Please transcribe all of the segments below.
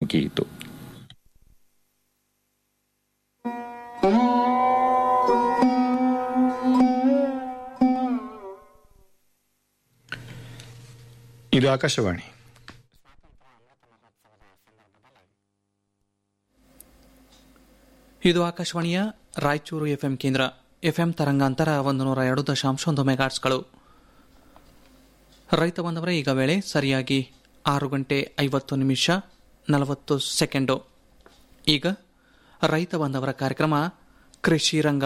ಮುಗಿಯಿತು ಇದು ಆಕಾಶವಾಣಿ ಇದು ಆಕಾಶವಾಣಿಯ ರಾಯಚೂರು ಎಫ್ಎಂ ಕೇಂದ್ರ ಎಫ್ಎಂ ತರಂಗಾಂತರ ಒಂದು ನೂರ ಎರಡು ದಶಾಂಶ ಒಂದು ಮೆಗಾಟ್ಸ್ಗಳು ರೈತ ಬಂದವರೇ ಈಗ ವೇಳೆ ಸರಿಯಾಗಿ ಆರು ಗಂಟೆ ಐವತ್ತು ನಿಮಿಷ ನಲವತ್ತು ಸೆಕೆಂಡು ಈಗ ರೈತ ಬಂದವರ ಕಾರ್ಯಕ್ರಮ ಕೃಷಿ ರಂಗ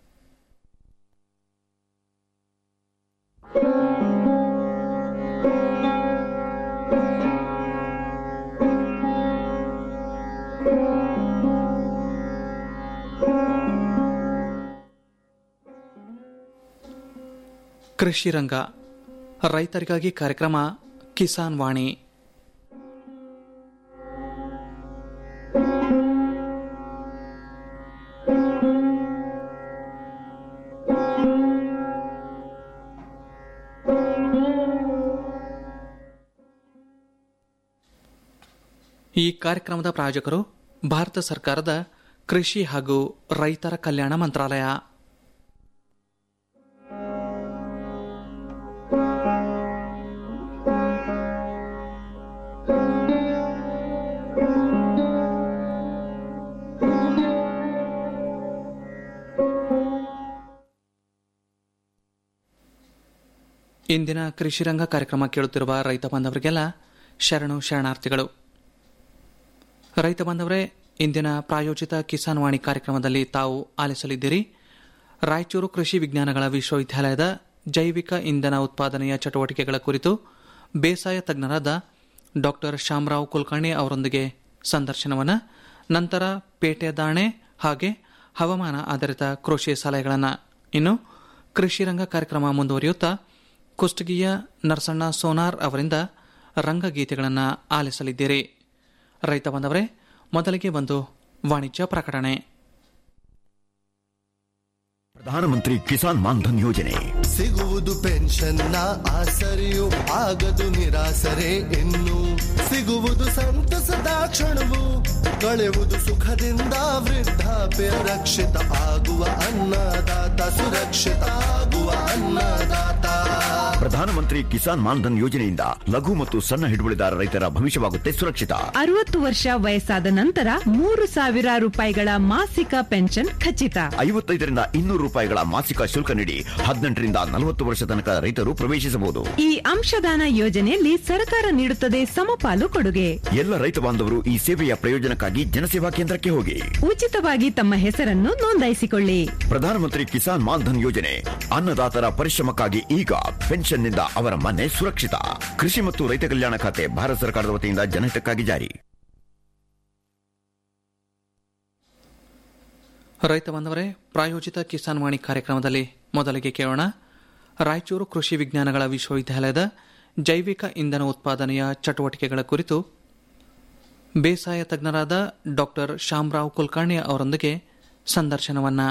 ಕೃಷಿ ರಂಗ ರೈತರಿಗಾಗಿ ಕಾರ್ಯಕ್ರಮ ಕಿಸಾನ್ ವಾಣಿ ಈ ಕಾರ್ಯಕ್ರಮದ ಪ್ರಾಯೋಜಕರು ಭಾರತ ಸರ್ಕಾರದ ಕೃಷಿ ಹಾಗೂ ರೈತರ ಕಲ್ಯಾಣ ಮಂತ್ರಾಲಯ ಇಂದಿನ ಕೃಷಿ ರಂಗ ಕಾರ್ಯಕ್ರಮ ಕೇಳುತ್ತಿರುವ ರೈತ ಬಾಂಧವರಿಗೆಲ್ಲ ಶರಣು ಶರಣಾರ್ಥಿಗಳು ರೈತ ಬಾಂಧವರೇ ಇಂದಿನ ಪ್ರಾಯೋಜಿತ ಕಿಸಾನ್ ವಾಣಿ ಕಾರ್ಯಕ್ರಮದಲ್ಲಿ ತಾವು ಆಲಿಸಲಿದ್ದೀರಿ ರಾಯಚೂರು ಕೃಷಿ ವಿಜ್ಞಾನಗಳ ವಿಶ್ವವಿದ್ಯಾಲಯದ ಜೈವಿಕ ಇಂಧನ ಉತ್ಪಾದನೆಯ ಚಟುವಟಿಕೆಗಳ ಕುರಿತು ಬೇಸಾಯ ತಜ್ಞರಾದ ಡಾಕ್ಟರ್ ಶಾಮರಾವ್ ಕುಲಕರ್ಣಿ ಅವರೊಂದಿಗೆ ಸಂದರ್ಶನವನ್ನು ನಂತರ ಪೇಟೆ ದಾಣೆ ಹಾಗೆ ಹವಾಮಾನ ಆಧಾರಿತ ಕೃಷಿ ಸಲಹೆಗಳನ್ನು ಇನ್ನು ಕೃಷಿ ರಂಗ ಕಾರ್ಯಕ್ರಮ ಮುಂದುವರಿಯುತ್ತಾ ಕುಷ್ಟಗಿಯ ನರಸಣ್ಣ ಸೋನಾರ್ ಅವರಿಂದ ರಂಗಗೀತೆಗಳನ್ನು ಆಲಿಸಲಿದ್ದೀರಿ ರೈತ ಬಂದವರೇ ಮೊದಲಿಗೆ ಒಂದು ವಾಣಿಜ್ಯ ಪ್ರಕಟಣೆ ಪ್ರಧಾನಮಂತ್ರಿ ಕಿಸಾನ್ ಮಾನ್ಧನ್ ಯೋಜನೆ ಸಿಗುವುದು ಪೆನ್ಷನ್ನ ಆಸರೆಯು ಆಗದು ನಿರಾಸರೆ ಇನ್ನು ಸಿಗುವುದು ಸಂತಸದ ಕ್ಷಣವು ಕಳೆವುದು ಸುಖದಿಂದ ವೃದ್ಧಾಪ್ಯ ರಕ್ಷಿತ ಆಗುವ ಅನ್ನದಾತ ಸುರಕ್ಷಿತ ಆಗುವ ಅನ್ನದಾತ ಪ್ರಧಾನಮಂತ್ರಿ ಕಿಸಾನ್ ಮಾನ್ಧನ್ ಯೋಜನೆಯಿಂದ ಲಘು ಮತ್ತು ಸಣ್ಣ ಹಿಡುವಳಿದಾರ ರೈತರ ಭವಿಷ್ಯವಾಗುತ್ತೆ ಸುರಕ್ಷಿತ ಅರವತ್ತು ವರ್ಷ ವಯಸ್ಸಾದ ನಂತರ ಮೂರು ಸಾವಿರ ರೂಪಾಯಿಗಳ ಮಾಸಿಕ ಪೆನ್ಷನ್ ಖಚಿತ ಐವತ್ತೈದರಿಂದ ಇನ್ನೂರು ರೂಪಾಯಿಗಳ ಮಾಸಿಕ ಶುಲ್ಕ ನೀಡಿ ಹದಿನೆಂಟರಿಂದ ನಲವತ್ತು ವರ್ಷ ತನಕ ರೈತರು ಪ್ರವೇಶಿಸಬಹುದು ಈ ಅಂಶದಾನ ಯೋಜನೆಯಲ್ಲಿ ಸರ್ಕಾರ ನೀಡುತ್ತದೆ ಸಮಪಾಲು ಕೊಡುಗೆ ಎಲ್ಲ ರೈತ ಬಾಂಧವರು ಈ ಸೇವೆಯ ಪ್ರಯೋಜನಕ್ಕಾಗಿ ಜನಸೇವಾ ಕೇಂದ್ರಕ್ಕೆ ಹೋಗಿ ಉಚಿತವಾಗಿ ತಮ್ಮ ಹೆಸರನ್ನು ನೋಂದಾಯಿಸಿಕೊಳ್ಳಿ ಪ್ರಧಾನಮಂತ್ರಿ ಕಿಸಾನ್ ಮಾನ್ಧನ್ ಯೋಜನೆ ಅನ್ನದಾತರ ಪರಿಶ್ರಮಕ್ಕಾಗಿ ಈಗ ಪೆನ್ಷನ್ನಿಂದ ಅವರ ಮನೆ ಸುರಕ್ಷಿತ ಕೃಷಿ ಮತ್ತು ರೈತ ಕಲ್ಯಾಣ ಖಾತೆ ಭಾರತ ಸರ್ಕಾರದ ವತಿಯಿಂದ ಜನಹಿತಕ್ಕಾಗಿ ಜಾರಿ ರೈತ ಬಂದವರೇ ಪ್ರಾಯೋಜಿತ ಕಿಸಾನ್ ವಾಣಿ ಕಾರ್ಯಕ್ರಮದಲ್ಲಿ ಮೊದಲಿಗೆ ಕೇಳೋಣ ರಾಯಚೂರು ಕೃಷಿ ವಿಜ್ಞಾನಗಳ ವಿಶ್ವವಿದ್ಯಾಲಯದ ಜೈವಿಕ ಇಂಧನ ಉತ್ಪಾದನೆಯ ಚಟುವಟಿಕೆಗಳ ಕುರಿತು ಬೇಸಾಯ ತಜ್ಞರಾದ ಡಾಕ್ಟರ್ ಶಾಮರಾವ್ ಕುಲಕರ್ಣಿ ಅವರೊಂದಿಗೆ ಸಂದರ್ಶನವನ್ನ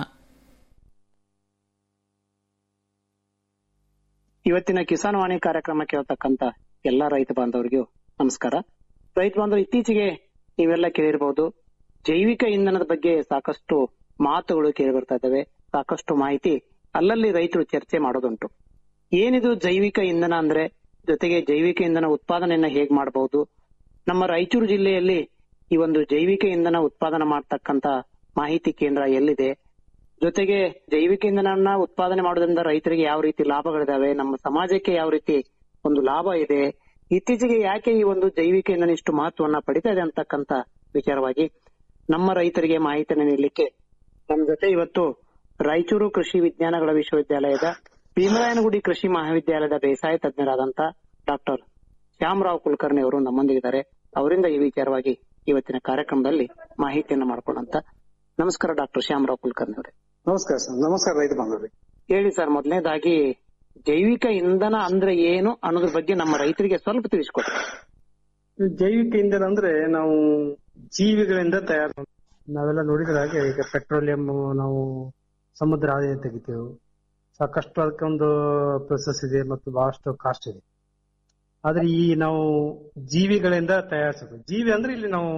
ಇವತ್ತಿನ ಕಿಸಾನ್ ವಾಣಿ ಕಾರ್ಯಕ್ರಮ ಕೇಳ್ತಕ್ಕಂತ ಎಲ್ಲಾ ರೈತ ಬಾಂಧವರಿಗೂ ನಮಸ್ಕಾರ ರೈತ ಬಾಂಧವರು ಇತ್ತೀಚೆಗೆ ನೀವೆಲ್ಲ ಕೇಳಿರಬಹುದು ಜೈವಿಕ ಇಂಧನದ ಬಗ್ಗೆ ಸಾಕಷ್ಟು ಮಾತುಗಳು ಕೇಳಿ ಬರ್ತಾ ಇದ್ದಾವೆ ಸಾಕಷ್ಟು ಮಾಹಿತಿ ಅಲ್ಲಲ್ಲಿ ರೈತರು ಚರ್ಚೆ ಮಾಡೋದುಂಟು ಏನಿದು ಜೈವಿಕ ಇಂಧನ ಅಂದ್ರೆ ಜೊತೆಗೆ ಜೈವಿಕ ಇಂಧನ ಉತ್ಪಾದನೆಯನ್ನ ಹೇಗ್ ಮಾಡಬಹುದು ನಮ್ಮ ರಾಯಚೂರು ಜಿಲ್ಲೆಯಲ್ಲಿ ಈ ಒಂದು ಜೈವಿಕ ಇಂಧನ ಉತ್ಪಾದನೆ ಮಾಡ್ತಕ್ಕಂತ ಮಾಹಿತಿ ಕೇಂದ್ರ ಎಲ್ಲಿದೆ ಜೊತೆಗೆ ಜೈವಿಕ ಇಂಧನವನ್ನ ಉತ್ಪಾದನೆ ಮಾಡೋದ್ರಿಂದ ರೈತರಿಗೆ ಯಾವ ರೀತಿ ಲಾಭಗಳಿದಾವೆ ನಮ್ಮ ಸಮಾಜಕ್ಕೆ ಯಾವ ರೀತಿ ಒಂದು ಲಾಭ ಇದೆ ಇತ್ತೀಚೆಗೆ ಯಾಕೆ ಈ ಒಂದು ಜೈವಿಕ ಇಂಧನ ಇಷ್ಟು ಮಹತ್ವವನ್ನ ಪಡಿತಾ ಇದೆ ಅಂತಕ್ಕಂತ ವಿಚಾರವಾಗಿ ನಮ್ಮ ರೈತರಿಗೆ ಮಾಹಿತಿಯನ್ನು ನೀಡಲಿಕ್ಕೆ ನಮ್ಮ ಜೊತೆ ಇವತ್ತು ರಾಯಚೂರು ಕೃಷಿ ವಿಜ್ಞಾನಗಳ ವಿಶ್ವವಿದ್ಯಾಲಯದ ಭೀಮರಾಯನಗುಡಿ ಕೃಷಿ ಮಹಾವಿದ್ಯಾಲಯದ ಬೇಸಾಯ ತಜ್ಞರಾದಂತ ಡಾಕ್ಟರ್ ಶ್ಯಾಮರಾವ್ ಕುಲಕರ್ಣಿ ಅವರು ನಮ್ಮೊಂದಿಗಿದ್ದಾರೆ ಅವರಿಂದ ಈ ವಿಚಾರವಾಗಿ ಇವತ್ತಿನ ಕಾರ್ಯಕ್ರಮದಲ್ಲಿ ಮಾಹಿತಿಯನ್ನ ಮಾಡ್ಕೊಳ್ಳಂತ ನಮಸ್ಕಾರ ಡಾಕ್ಟರ್ ಶ್ಯಾಮರಾವ್ ಕುಲಕರ್ಣಿ ಅವರೇ ನಮಸ್ಕಾರ ಸರ್ ನಮಸ್ಕಾರ ರೈತ ಬಾಂಧವ್ರಿ ಹೇಳಿ ಸರ್ ಮೊದಲನೇದಾಗಿ ಜೈವಿಕ ಇಂಧನ ಅಂದ್ರೆ ಏನು ಅನ್ನೋದ್ರ ಬಗ್ಗೆ ನಮ್ಮ ರೈತರಿಗೆ ಸ್ವಲ್ಪ ತಿಳಿಸ್ಕೊಡಿ ಜೈವಿಕ ಇಂಧನ ಅಂದ್ರೆ ನಾವು ಜೀವಿಗಳಿಂದ ತಯಾರು ನಾವೆಲ್ಲ ನೋಡಿದ್ರ ಹಾಗೆ ಈಗ ಪೆಟ್ರೋಲಿಯಂ ನಾವು ಸಮುದ್ರ ಆದಾಯ ತೆಗಿತೇವೆ ಸಾಕಷ್ಟು ಅದಕ್ಕೆ ಒಂದು ಪ್ರೊಸೆಸ್ ಇದೆ ಮತ್ತು ಬಹಳಷ್ಟು ಕಾಸ್ಟ್ ಇದೆ ಆದ್ರೆ ಈ ನಾವು ಜೀವಿಗಳಿಂದ ತಯಾರಿಸೋದು ಜೀವಿ ಅಂದ್ರೆ ಇಲ್ಲಿ ನಾವು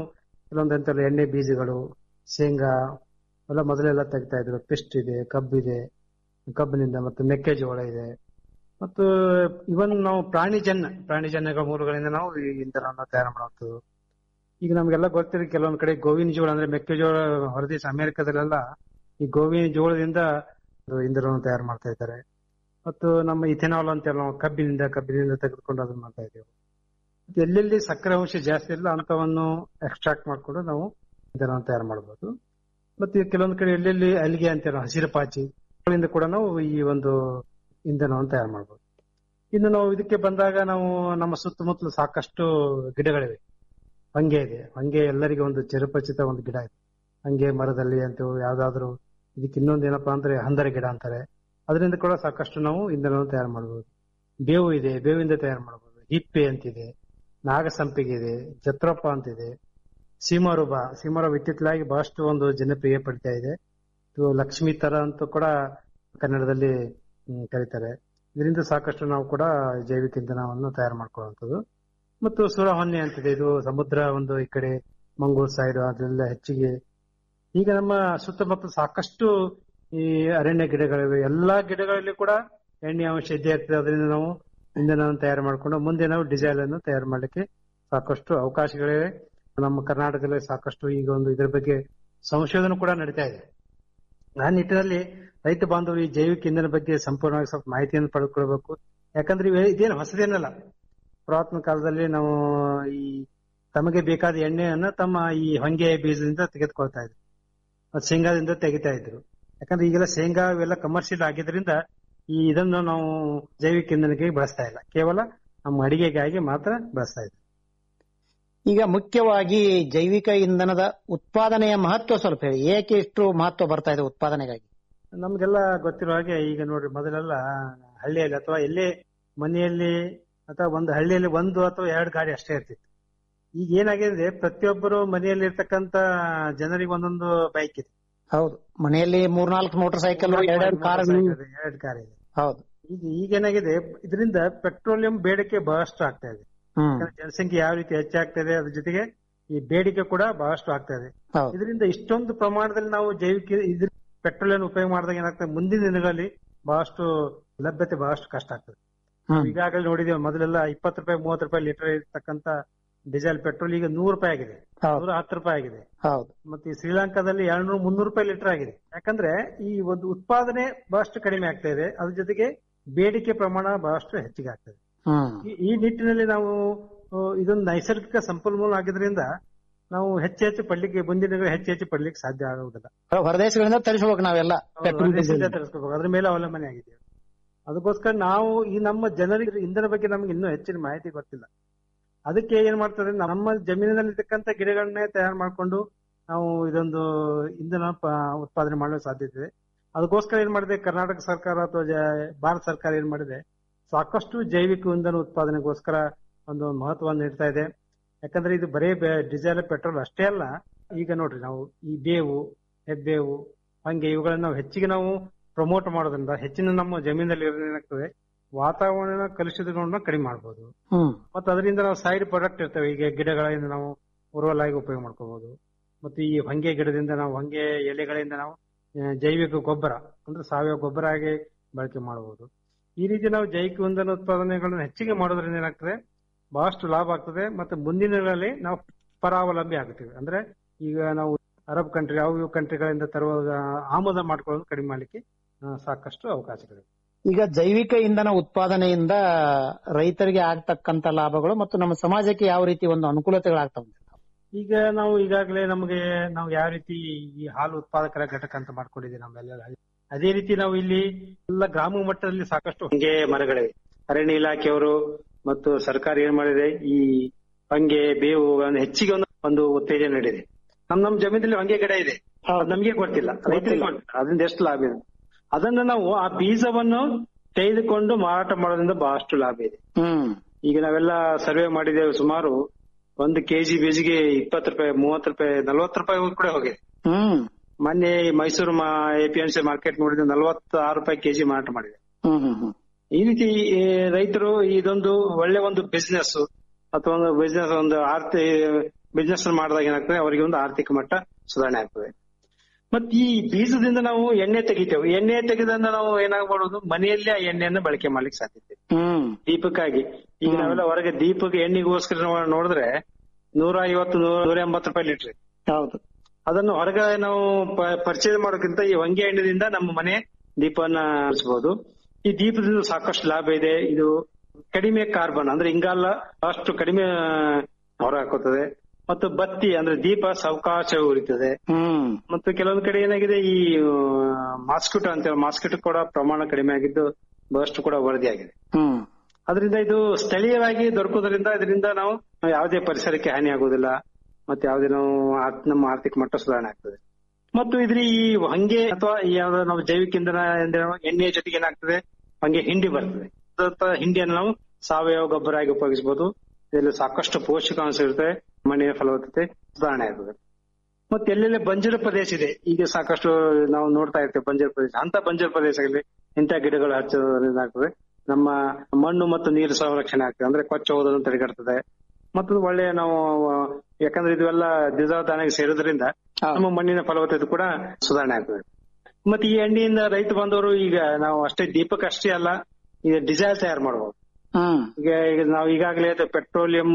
ಕೆಲವೊಂದು ಎಂತೆಲ್ಲ ಎಣ್ಣೆ ಬೀಜಗಳು ಶೇಂಗಾ ಎಲ್ಲ ಮೊದಲೆಲ್ಲ ತೆಗಿತಾ ಇದ್ರು ಪೆಸ್ಟ್ ಇದೆ ಕಬ್ಬಿದೆ ಕಬ್ಬಿನಿಂದ ಮತ್ತು ಮೆಕ್ಕೆಜೋಳ ಇದೆ ಮತ್ತು ಇವನ್ ನಾವು ಪ್ರಾಣಿಜನ್ಯ ಪ್ರಾಣಿಜನ್ಯಗಳ ಮೂಲಗಳಿಂದ ನಾವು ಈ ಇಂಧನವನ್ನು ತಯಾರು ಮಾಡುವಂಥದ್ದು ಈಗ ನಮ್ಗೆಲ್ಲ ಗೊತ್ತಿರೋ ಕೆಲವೊಂದ್ ಕಡೆ ಗೋವಿನ ಜೋಳ ಅಂದ್ರೆ ಮೆಕ್ಕೆಜೋಳ ಹೊರದೇಶ ಅಮೆರಿಕದಲ್ಲೆಲ್ಲ ಈ ಗೋವಿನ ಜೋಳದಿಂದ ಒಂದು ಇಂಧನವನ್ನು ತಯಾರು ಮಾಡ್ತಾ ಇದ್ದಾರೆ ಮತ್ತು ನಮ್ಮ ಇಥೆನಾಲ್ ಅಂತ ನಾವು ಕಬ್ಬಿನಿಂದ ಕಬ್ಬಿನಿಂದ ತೆಗೆದುಕೊಂಡು ಅದನ್ನ ಮಾಡ್ತಾ ಇದ್ದೇವೆ ಮತ್ತೆ ಎಲ್ಲೆಲ್ಲಿ ಸಕ್ಕರೆ ಅಂಶ ಜಾಸ್ತಿ ಇಲ್ಲ ಅಂತವನ್ನು ಎಕ್ಸ್ಟ್ರಾಕ್ಟ್ ಮಾಡ್ಕೊಂಡು ನಾವು ಇಂಧನವನ್ನು ತಯಾರು ಮಾಡಬಹುದು ಮತ್ತೆ ಕೆಲವೊಂದು ಕಡೆ ಎಲ್ಲೆಲ್ಲಿ ಅಲ್ಲಿಗೆ ಅಂತ ಹಸಿರು ಪಾಚಿ ಅವುಗಳಿಂದ ಕೂಡ ನಾವು ಈ ಒಂದು ಇಂಧನವನ್ನು ತಯಾರು ಮಾಡಬಹುದು ಇನ್ನು ನಾವು ಇದಕ್ಕೆ ಬಂದಾಗ ನಾವು ನಮ್ಮ ಸುತ್ತಮುತ್ತಲು ಸಾಕಷ್ಟು ಗಿಡಗಳಿವೆ ಹಂಗೆ ಇದೆ ಹಂಗೆ ಎಲ್ಲರಿಗೂ ಒಂದು ಚಿರಪರಿಚಿತ ಒಂದು ಗಿಡ ಇದೆ ಹಂಗೆ ಮರದಲ್ಲಿ ಅಂತ ಯಾವ್ದಾದ್ರು ಇದಕ್ಕೆ ಇನ್ನೊಂದು ಏನಪ್ಪಾ ಅಂದ್ರೆ ಹಂದರ ಗಿಡ ಅಂತಾರೆ ಅದರಿಂದ ಕೂಡ ಸಾಕಷ್ಟು ನಾವು ಇಂಧನವನ್ನು ತಯಾರು ಮಾಡಬಹುದು ಬೇವು ಇದೆ ಬೇವಿಂದ ತಯಾರು ಮಾಡಬಹುದು ಹಿಪ್ಪೆ ಅಂತಿದೆ ನಾಗಸಂಪಿಗೆ ಇದೆ ಜತ್ರಪ್ಪ ಅಂತಿದೆ ಸೀಮಾರುಬ ಸೀಮಾರುಬ ಇತ್ತಿತ್ತಲಾಗಿ ಬಹಳಷ್ಟು ಒಂದು ಜನಪ್ರಿಯ ಪಡಿತಾ ಇದೆ ಇದು ಲಕ್ಷ್ಮೀ ತರ ಅಂತ ಕೂಡ ಕನ್ನಡದಲ್ಲಿ ಹ್ಮ್, ಕರೀತಾರೆ ಇದರಿಂದ ಸಾಕಷ್ಟು ನಾವು ಕೂಡ ಜೈವಿಕ ಇಂಧನವನ್ನು ತಯಾರು ಮಾಡ್ಕೊಳ್ಳುವಂಥದ್ದು ಮತ್ತು ಸುರಹೊನ್ನೆ ಅಂತಿದೆ ಇದು ಸಮುದ್ರ ಒಂದು ಈ ಕಡೆ ಮಂಗಳೂರು ಸೈಡ್ ಅದೆಲ್ಲ ಹೆಚ್ಚಿಗೆ ಈಗ ನಮ್ಮ ಸುತ್ತಮುತ್ತ ಸಾಕಷ್ಟು ಈ ಅರಣ್ಯ ಗಿಡಗಳಿವೆ ಎಲ್ಲಾ ಗಿಡಗಳಲ್ಲಿ ಕೂಡ ಎಣ್ಣೆ ಅಂಶ ಇದ್ದೇ ಇರ್ತದೆ ಅದರಿಂದ ನಾವು ಇಂಧನವನ್ನು ತಯಾರು ಮಾಡಿಕೊಂಡು ಮುಂದೆ ನಾವು ಡಿಸೈಲ್ ಅನ್ನು ತಯಾರು ಮಾಡಲಿಕ್ಕೆ ಸಾಕಷ್ಟು ಅವಕಾಶಗಳಿವೆ ನಮ್ಮ ಕರ್ನಾಟಕದಲ್ಲಿ ಸಾಕಷ್ಟು ಈಗ ಒಂದು ಇದರ ಬಗ್ಗೆ ಸಂಶೋಧನೆ ಕೂಡ ನಡೀತಾ ಇದೆ ಆ ನಿಟ್ಟಿನಲ್ಲಿ ರೈತ ಬಾಂಧವರು ಈ ಜೈವಿಕ ಇಂಧನ ಬಗ್ಗೆ ಸಂಪೂರ್ಣವಾಗಿ ಸ್ವಲ್ಪ ಮಾಹಿತಿಯನ್ನು ಪಡೆದುಕೊಳ್ಬೇಕು ಯಾಕಂದ್ರೆ ಇವೆ- ಇದೇನು ಹೊಸದೇನಲ್ಲ ಪುರಾತನ ಕಾಲದಲ್ಲಿ ನಾವು ಈ ತಮಗೆ ಬೇಕಾದ ಎಣ್ಣೆಯನ್ನ ತಮ್ಮ ಈ ಹೊಂಗೆ ಬೀಜದಿಂದ ತೆಗೆದುಕೊಳ್ತಾ ಇದ್ರು ಅದು ಶೇಂಗಾದಿಂದ ತೆಗಿತಾ ಇದ್ರು ಯಾಕಂದ್ರೆ ಈಗೆಲ್ಲ ಶೇಂಗಾ ಇವೆಲ್ಲ ಕಮರ್ಷಿಯಲ್ ಆಗಿದ್ರಿಂದ ಈ ಇದನ್ನು ನಾವು ಜೈವಿಕ ಇಂಧನಕ್ಕೆ ಬಳಸ್ತಾ ಇಲ್ಲ ಕೇವಲ ನಮ್ಮ ಅಡಿಗೆಗಾಗಿ ಮಾತ್ರ ಬಳಸ್ತಾ ಇದ್ವಿ ಈಗ ಮುಖ್ಯವಾಗಿ ಜೈವಿಕ ಇಂಧನದ ಉತ್ಪಾದನೆಯ ಮಹತ್ವ ಸ್ವಲ್ಪ ಹೇಳಿ ಏಕೆ ಇಷ್ಟು ಮಹತ್ವ ಬರ್ತಾ ಇದೆ ಉತ್ಪಾದನೆಗಾಗಿ ನಮ್ಗೆಲ್ಲ ಗೊತ್ತಿರೋ ಹಾಗೆ ಈಗ ನೋಡ್ರಿ ಮೊದಲೆಲ್ಲ ಹಳ್ಳಿಯಲ್ಲಿ ಅಥವಾ ಎಲ್ಲೇ ಮನೆಯಲ್ಲಿ ಅಥವಾ ಒಂದು ಹಳ್ಳಿಯಲ್ಲಿ ಒಂದು ಅಥವಾ ಎರಡು ಗಾಡಿ ಅಷ್ಟೇ ಇರ್ತಿತ್ತು ಈಗ ಏನಾಗಿದೆ ಪ್ರತಿಯೊಬ್ಬರು ಮನೆಯಲ್ಲಿ ಇರ್ತಕ್ಕಂತ ಜನರಿಗೆ ಒಂದೊಂದು ಬೈಕ್ ಇದೆ ಹೌದು ಮನೆಯಲ್ಲಿ ಮೂರ್ನಾಲ್ಕು ಮೋಟರ್ ಸೈಕಲ್ ಎರಡೆರಡು ಕಾರ್ ಎರಡು ಕಾರ್ ಇದೆ ಹೌದು ಈಗ ಈಗೇನಾಗಿದೆ ಇದರಿಂದ ಪೆಟ್ರೋಲಿಯಂ ಬೇಡಿಕೆ ಬಹಳಷ್ಟು ಆಗ್ತಾ ಇದೆ ಹ್ಮ್ ಯಾಕಂದ್ರೆ ಜನಸಂಖ್ಯೆ ಯಾವ ರೀತಿ ಹೆಚ್ಚಾಗ್ತಾ ಇದೆ ಅದ್ರ ಜೊತೆಗೆ ಈ ಬೇಡಿಕೆ ಕೂಡ ಬಹಳಷ್ಟು ಆಗ್ತಾ ಇದೆ ಹೌದು ಇದರಿಂದ ಇಷ್ಟೊಂದು ಪ್ರಮಾಣದಲ್ಲಿ ನಾವು ಜೈವಿಕ ಇದ್ರ ಪೆಟ್ರೋಲಿಯಂ ಉಪಯೋಗ ಮಾಡಿದಾಗ ಏನಾಗ್ತದೆ ಮುಂದಿನ ದಿನಗಳಲ್ಲಿ ಬಹಳಷ್ಟು ಲಭ್ಯತೆ ಬಹಳಷ್ಟು ಕಷ್ಟ ಆಗ್ತದೆ ಹ್ಮ್ ಈಗಾಗಲೇ ನೋಡಿದೇವೆ ಮೊದಲೆಲ್ಲ ಇಪ್ಪತ್ತು ರೂಪಾಯಿ ಮೂವತ್ತು ರೂಪಾಯಿ ಲೀಟರ್ ಇರ್ತಕ್ಕಂತ ಡೀಸೆಲ್ ಪೆಟ್ರೋಲ್ ಈಗ ನೂರು ರೂಪಾಯಿ ಆಗಿದೆ ಹೌದು ನೂರ ಹತ್ತು ರೂಪಾಯಿ ಆಗಿದೆ ಹೌದು ಮತ್ತೆ ಈ ಶ್ರೀಲಂಕಾದಲ್ಲಿ ಎರಡ್ನೂರು ಮುನ್ನೂರು ರೂಪಾಯಿ ಲೀಟರ್ ಆಗಿದೆ ಯಾಕಂದ್ರೆ ಈ ಒಂದು ಉತ್ಪಾದನೆ ಬಹಳಷ್ಟು ಕಡಿಮೆ ಆಗ್ತಾ ಇದೆ ಅದ್ರ ಜೊತೆಗೆ ಬೇಡಿಕೆ ಪ್ರಮಾಣ ಬಹಳಷ್ಟು ಹೆಚ್ಚಿಗೆ ಆಗ್ತದೆ ಹ್ಮ್ ಈ- ಈ ನಿಟ್ಟಿನಲ್ಲಿ ನಾವು ಆ, ಇದೊಂದು ನೈಸರ್ಗಿಕ ಸಂಪನ್ಮೂಲ ಆಗಿದ್ರಿಂದ ನಾವು ಹೆಚ್ಚು ಹೆಚ್ಚು ಪಡ್ಲಿಕ್ಕೆ ಮುಂದಿನ ದಿನಗಳಲ್ಲಿ ಹೆಚ್ಚು ಹೆಚ್ಚು ಪಡ್ಲಿಕ್ಕೆ ಸಾಧ್ಯ ಆಗುವುದಿಲ್ಲ ಹೊರದೇಶಗಳಿಂದ ತರಿಸ್ಬೇಕು ನಾವೆಲ್ಲ ಪೆಟ್ರೋಲ್ ದೇಶದಿಂದ ತರಿಸ್ಕೋಬೇಕು ಅದ್ರ ಮೇಲೆ ಅವಲಂಬನೆ ಆಗಿದೆ ಅದಕ್ಕೋಸ್ಕರ ನಾವು ಈ ನಮ್ಮ ಜನರಿಗೆ ಇಂಧನ ಬಗ್ಗೆ ನಮ್ಗೆ ಇನ್ನೂ ಹೆಚ್ಚಿನ ಮಾಹಿತಿ ಗೊತ್ತಿಲ್ಲ ಅದಕ್ಕೆ ಏನ್ ಮಾಡ್ತಾರೆ ನಮ್ಮ ಜಮೀನಿನಲ್ಲಿ ಇರ್ತಕ್ಕಂಥ ಗಿಡಗಳನ್ನೇ ತಯಾರು ಮಾಡ್ಕೊಂಡು ನಾವು ಇದೊಂದು ಇಂಧನ ಪ- ಉತ್ಪಾದನೆ ಮಾಡಲು ಸಾಧ್ಯತೆ ಇದೆ ಅದಕ್ಕೋಸ್ಕರ ಏನ್ ಮಾಡಿದೆ ಕರ್ನಾಟಕ ಸರ್ಕಾರ ಅಥವಾ ಜ- ಭಾರತ ಸರ್ಕಾರ ಏನ್ ಮಾಡಿದೆ ಸಾಕಷ್ಟು ಜೈವಿಕ ಇಂಧನ ಉತ್ಪಾದನೆಗೋಸ್ಕರ ಒಂದು ಮಹತ್ವವನ್ನು ನೀಡ್ತಾ ಇದೆ ಯಾಕಂದ್ರೆ ಇದು ಬರೇ ಡೀಸೆಲ್ ಪೆಟ್ರೋಲ್ ಅಷ್ಟೇ ಅಲ್ಲ ಈಗ ನೋಡ್ರಿ ನಾವು ಈ ಬೇವು ಹೆಬ್ಬೇವು ಹಂಗೆ ಇವುಗಳನ್ನ ನಾವು ಹೆಚ್ಚಿಗೆ ನಾವು ಪ್ರಮೋಟ್ ಮಾಡೋದ್ರಿಂದ ಹೆಚ್ಚಿನ ನಮ್ಮ ಜಮೀನಲ್ಲಿ ಏನಾಗ್ತದೆ ವಾತಾವರಣ ಕಲುಷಿತಗಳನ್ನ ಕಡಿಮೆ ಮಾಡಬಹುದು ಹ್ಮ್ ಮತ್ತೆ ಅದರಿಂದ ನಾವು ಸೈಡ್ ಪ್ರಾಡಕ್ಟ್ ಇರ್ತವೆ ಈಗ ಗಿಡಗಳಿಂದ ನಾವು ಉರುವಲ್ ಆಗಿ ಉಪಯೋಗ ಮಾಡ್ಕೋಬಹುದು ಮತ್ತೆ ಈ ಹೊಂಗೆ ಗಿಡದಿಂದ ನಾವು ಹೊಂಗೆ ಎಲೆಗಳಿಂದ ನಾವು ಆ, ಜೈವಿಕ ಗೊಬ್ಬರ ಅಂದ್ರೆ ಸಾವಯವ ಗೊಬ್ಬರ ಆಗಿ ಬಳಕೆ ಮಾಡಬಹುದು ಈ ರೀತಿ ನಾವು ಜೈವಿಕ ಇಂಧನ ಉತ್ಪಾದನೆಗಳನ್ನ ಹೆಚ್ಚಿಗೆ ಮಾಡೋದ್ರಿಂದ ಏನಾಗ್ತದೆ ಬಹಳಷ್ಟು ಲಾಭ ಆಗ್ತದೆ ಮತ್ತೆ ಮುಂದಿನ ದಿನಗಳಲ್ಲಿ ನಾವು ಪರಾವಲಂಬಿ ಆಗುತ್ತೇವೆ ಅಂದ್ರೆ ಈಗ ನಾವು ಅರಬ್ ಕಂಟ್ರಿ ಯಾವ ಇವು ಕಂಟ್ರಿಗಳಿಂದ ತರುವ ಆಮದು ಮಾಡ್ಕೊಳ್ಳೋದು ಕಡಿಮೆ ಮಾಡ್ಲಿಕ್ಕೆ ಆ, ಸಾಕಷ್ಟು ಅವಕಾಶಗಳಿವೆ ಈಗ ಜೈವಿಕ ಇಂಧನ ಉತ್ಪಾದನೆಯಿಂದ ರೈತರಿಗೆ ಆಗ್ತಕ್ಕಂತ ಲಾಭಗಳು ಮತ್ತು ನಮ್ಮ ಸಮಾಜಕ್ಕೆ ಯಾವ ರೀತಿ ಒಂದು ಅನುಕೂಲತೆಗಳಾಗ್ತವೆ ಈಗ ನಾವು ಈಗಾಗಲೇ ನಮಗೆ ನಾವು ಯಾವ ರೀತಿ ಈ ಹಾಲು ಉತ್ಪಾದಕರ ಘಟಕ ಅಂತ ಮಾಡ್ಕೊಂಡಿದ್ದೀವಿ ನಮ್ಮೆಲ್ಲ ಅದೇ ರೀತಿ ನಾವು ಇಲ್ಲಿ ಎಲ್ಲ ಗ್ರಾಮ ಮಟ್ಟದಲ್ಲಿ ಸಾಕಷ್ಟು ಹೊಂಗೆ ಮರಗಳಿವೆ ಅರಣ್ಯ ಇಲಾಖೆಯವರು ಮತ್ತು ಸರ್ಕಾರ ಏನ್ ಮಾಡಿದೆ ಈ ಹೊಂಗೆ ಬೇವು ಅನ್ನು ಹೆಚ್ಚಿಗೆ ಒಂದು ಒಂದು ಉತ್ತೇಜನ ನೀಡಿದೆ ನಮ್ ನಮ್ ಜಮೀನಲ್ಲಿ ಹೊಂಗೆ ಗಿಡ ಇದೆ ಅದ್ ನಮ್ಗೆ ಗೊತ್ತಿಲ್ಲ ರೈತರಿಗೆ ಗೊತ್ತಿಲ್ಲ. ಅದರಿಂದ ಎಷ್ಟು ಲಾಭ ಇದೆ ಅದನ್ನ ನಾವು ಆ ಬೀಜವನ್ನು ತೆಗೆದುಕೊಂಡು ಮಾರಾಟ ಮಾಡೋದ್ರಿಂದ ಬಹಳಷ್ಟು ಲಾಭ ಇದೆ ಹ್ಮ್ ಈಗ ನಾವೆಲ್ಲ ಸರ್ವೆ ಮಾಡಿದ್ದೇವೆ ಸುಮಾರು ಒಂದು ಕೆಜಿ ಬೀಜಿಗೆ ಇಪ್ಪತ್ತು ರೂಪಾಯಿ ಮೂವತ್ತು ರೂಪಾಯಿ ನಲ್ವತ್ತು ರೂಪಾಯಿ ಕೂಡ ಹೋಗಿದೆ ಹ್ಮ್ ಮೊನ್ನೆ ಈ ಮೈಸೂರು ಎಪಿಎಂಸಿ ಮಾರ್ಕೆಟ್ ನೋಡಿದ್ರೆ ನಲವತ್ತು ಆರು ರೂಪಾಯಿ ಕೆಜಿ ಮಾರಾಟ ಮಾಡಿದೆ ಹ್ಮ್ ಹ್ಮ್ ಹ್ಮ್ ಈ ರೀತಿ ಈ ರೈತರು ಇದೊಂದು ಒಳ್ಳೆ ಒಂದು ಬಿಸ್ನೆಸ್ ಅಥವಾ ಒಂದು ಬಿಸ್ನೆಸ್ ಒಂದು ಆರ್ಥಿ ಬಿಸ್ನೆಸ್ ಮಾಡಿದಾಗ ಏನಾಗ್ತದೆ ಅವರಿಗೆ ಒಂದು ಆರ್ಥಿಕ ಮಟ್ಟ ಸುಧಾರಣೆ ಆಗ್ತದೆ ಮತ್ ಈ ಬೀಜದಿಂದ ನಾವು ಎಣ್ಣೆ ತೆಗಿತೇವೆ ಎಣ್ಣೆ ತೆಗೆದಿಂದ ನಾವು ಏನಾಗ್ಬೋದು ಮನೆಯಲ್ಲೇ ಆ ಎಣ್ಣೆಯನ್ನ ಬಳಕೆ ಮಾಡ್ಲಿಕ್ಕೆ ಸಾಧ್ಯತೆ ಇದೆ. ಹ್ಮ್ ದೀಪಕ್ಕಾಗಿ ಈಗ ನಾವೆಲ್ಲ ಹೊರಗೆ ದೀಪಕ್ಕೆ ಎಣ್ಣೆಗೋಸ್ಕರ ನಾವು ನೋಡಿದ್ರೆ ನೂರ ಐವತ್ತು ನೂರ ನೂರ ಎಂಬತ್ತು ರೂಪಾಯಿ ಲೀಟ್ರ್ ಹೌದು ಅದನ್ನು ಹೊರಗಡೆ ನಾವು ಪರ್ಚೇಸ್ ಮಾಡೋಕ್ಕಿಂತ ಈ ಹೊಂಗೆ ಎಣ್ಣೆದಿಂದ ನಮ್ಮ ಮನೆ ದೀಪವನ್ನ ಹಚ್ಚಬಹುದು ಈ ದೀಪದಿಂದ ಸಾಕಷ್ಟು ಲಾಭ ಇದೆ ಇದು ಕಡಿಮೆ ಕಾರ್ಬನ್ ಅಂದ್ರೆ ಇಂಗಾಲ ಅಷ್ಟು ಕಡಿಮೆ ಹೊರ ಹಾಕುತ್ತದೆ ಮತ್ತು ಬತ್ತಿ ಅಂದ್ರೆ ದೀಪ ಸಾವಕಾಶ ಉರಿತದೆ ಹ್ಮ್ ಮತ್ತು ಕೆಲವೊಂದು ಕಡೆ ಏನಾಗಿದೆ ಈ ಮಾಸ್ಕಿಟೋ ಅಂತ ಮಾಸ್ಕಿಟೋ ಕೂಡ ಪ್ರಮಾಣ ಕಡಿಮೆ ಆಗಿದ್ದು ಬಹಳಷ್ಟು ಕೂಡ ವರದಿಯಾಗಿದೆ ಹ್ಮ್ ಅದರಿಂದ ಇದು ಸ್ಥಳೀಯವಾಗಿ ದೊರಕುವುದರಿಂದ ಇದರಿಂದ ನಾವು ಯಾವುದೇ ಪರಿಸರಕ್ಕೆ ಹಾನಿ ಆಗುವುದಿಲ್ಲ ಮತ್ತೆ ಯಾವುದೇ ನಾವು ಆರ್ಥ್- ನಮ್ಮ ಆರ್ಥಿಕ ಮಟ್ಟ ಸುಧಾರಣೆ ಆಗ್ತದೆ ಮತ್ತು ಇದ್ರ ಈ ಹಂಗೆ ಅಥವಾ ಯಾವ್ದೋ ನಾವು ಜೈವಿಕ ಇಂಧನ ಅಂದ್ರೆ ಎಣ್ಣೆಯ ಜೊತೆಗೆ ಏನಾಗ್ತದೆ ಹಂಗೆ ಹಿಂಡಿ ಬರ್ತದೆ ಅದಂತ ಹಿಂಡಿಯನ್ನು ನಾವು ಸಾವಯವ ಗೊಬ್ಬರ ಆಗಿ ಉಪಯೋಗಿಸಬಹುದು ಇದರಲ್ಲಿ ಸಾಕಷ್ಟು ಪೋಷಕಾಂಶ ಇರುತ್ತೆ ಮಣ್ಣಿನ ಫಲವತ್ತತೆ ಸುಧಾರಣೆ ಆಗ್ತದೆ ಮತ್ತೆ ಎಲ್ಲೆಲ್ಲಿ ಬಂಜರು ಪ್ರದೇಶ ಇದೆ ಈಗ ಸಾಕಷ್ಟು ನಾವು ನೋಡ್ತಾ ಇರ್ತೇವೆ ಬಂಜರು ಪ್ರದೇಶ ಅಂತ ಬಂಜರು ಪ್ರದೇಶಗಳಲ್ಲಿ ಇಂಥ ಗಿಡಗಳು ಹಚ್ಚೋದ್ರಿಂದ ಆಗ್ತದೆ ನಮ್ಮ ಮಣ್ಣು ಮತ್ತು ನೀರು ಸಂರಕ್ಷಣೆ ಆಗ್ತದೆ ಅಂದ್ರೆ ಕೊಚ್ಚ ಹೋಗೋದನ್ನು ತಡೆಗಟ್ತದೆ ಮತ್ತು ಒಳ್ಳೆಯ ನಾವು ಯಾಕಂದ್ರೆ ಇದೆಲ್ಲ ದ್ವಿದಳ ಧಾನ್ಯಕ್ಕೆ ಸೇರೋದ್ರಿಂದ ನಮ್ಮ ಮಣ್ಣಿನ ಫಲವತ್ತತೆ ಕೂಡ ಸುಧಾರಣೆ ಆಗ್ತದೆ ಮತ್ತೆ ಈ ಎಣ್ಣೆಯಿಂದ ರೈತ ಬಂದವರು ಈಗ ನಾವು ಅಷ್ಟೇ ದೀಪಕ್ ಅಷ್ಟೇ ಅಲ್ಲ ಈಗ ಡಿಸೈಲ್ ತಯಾರು ಮಾಡಬಹುದು ಹ್ಮ್ ಈಗ ಈಗ ನಾವು ಈಗಾಗಲೇ ಪೆಟ್ರೋಲಿಯಂ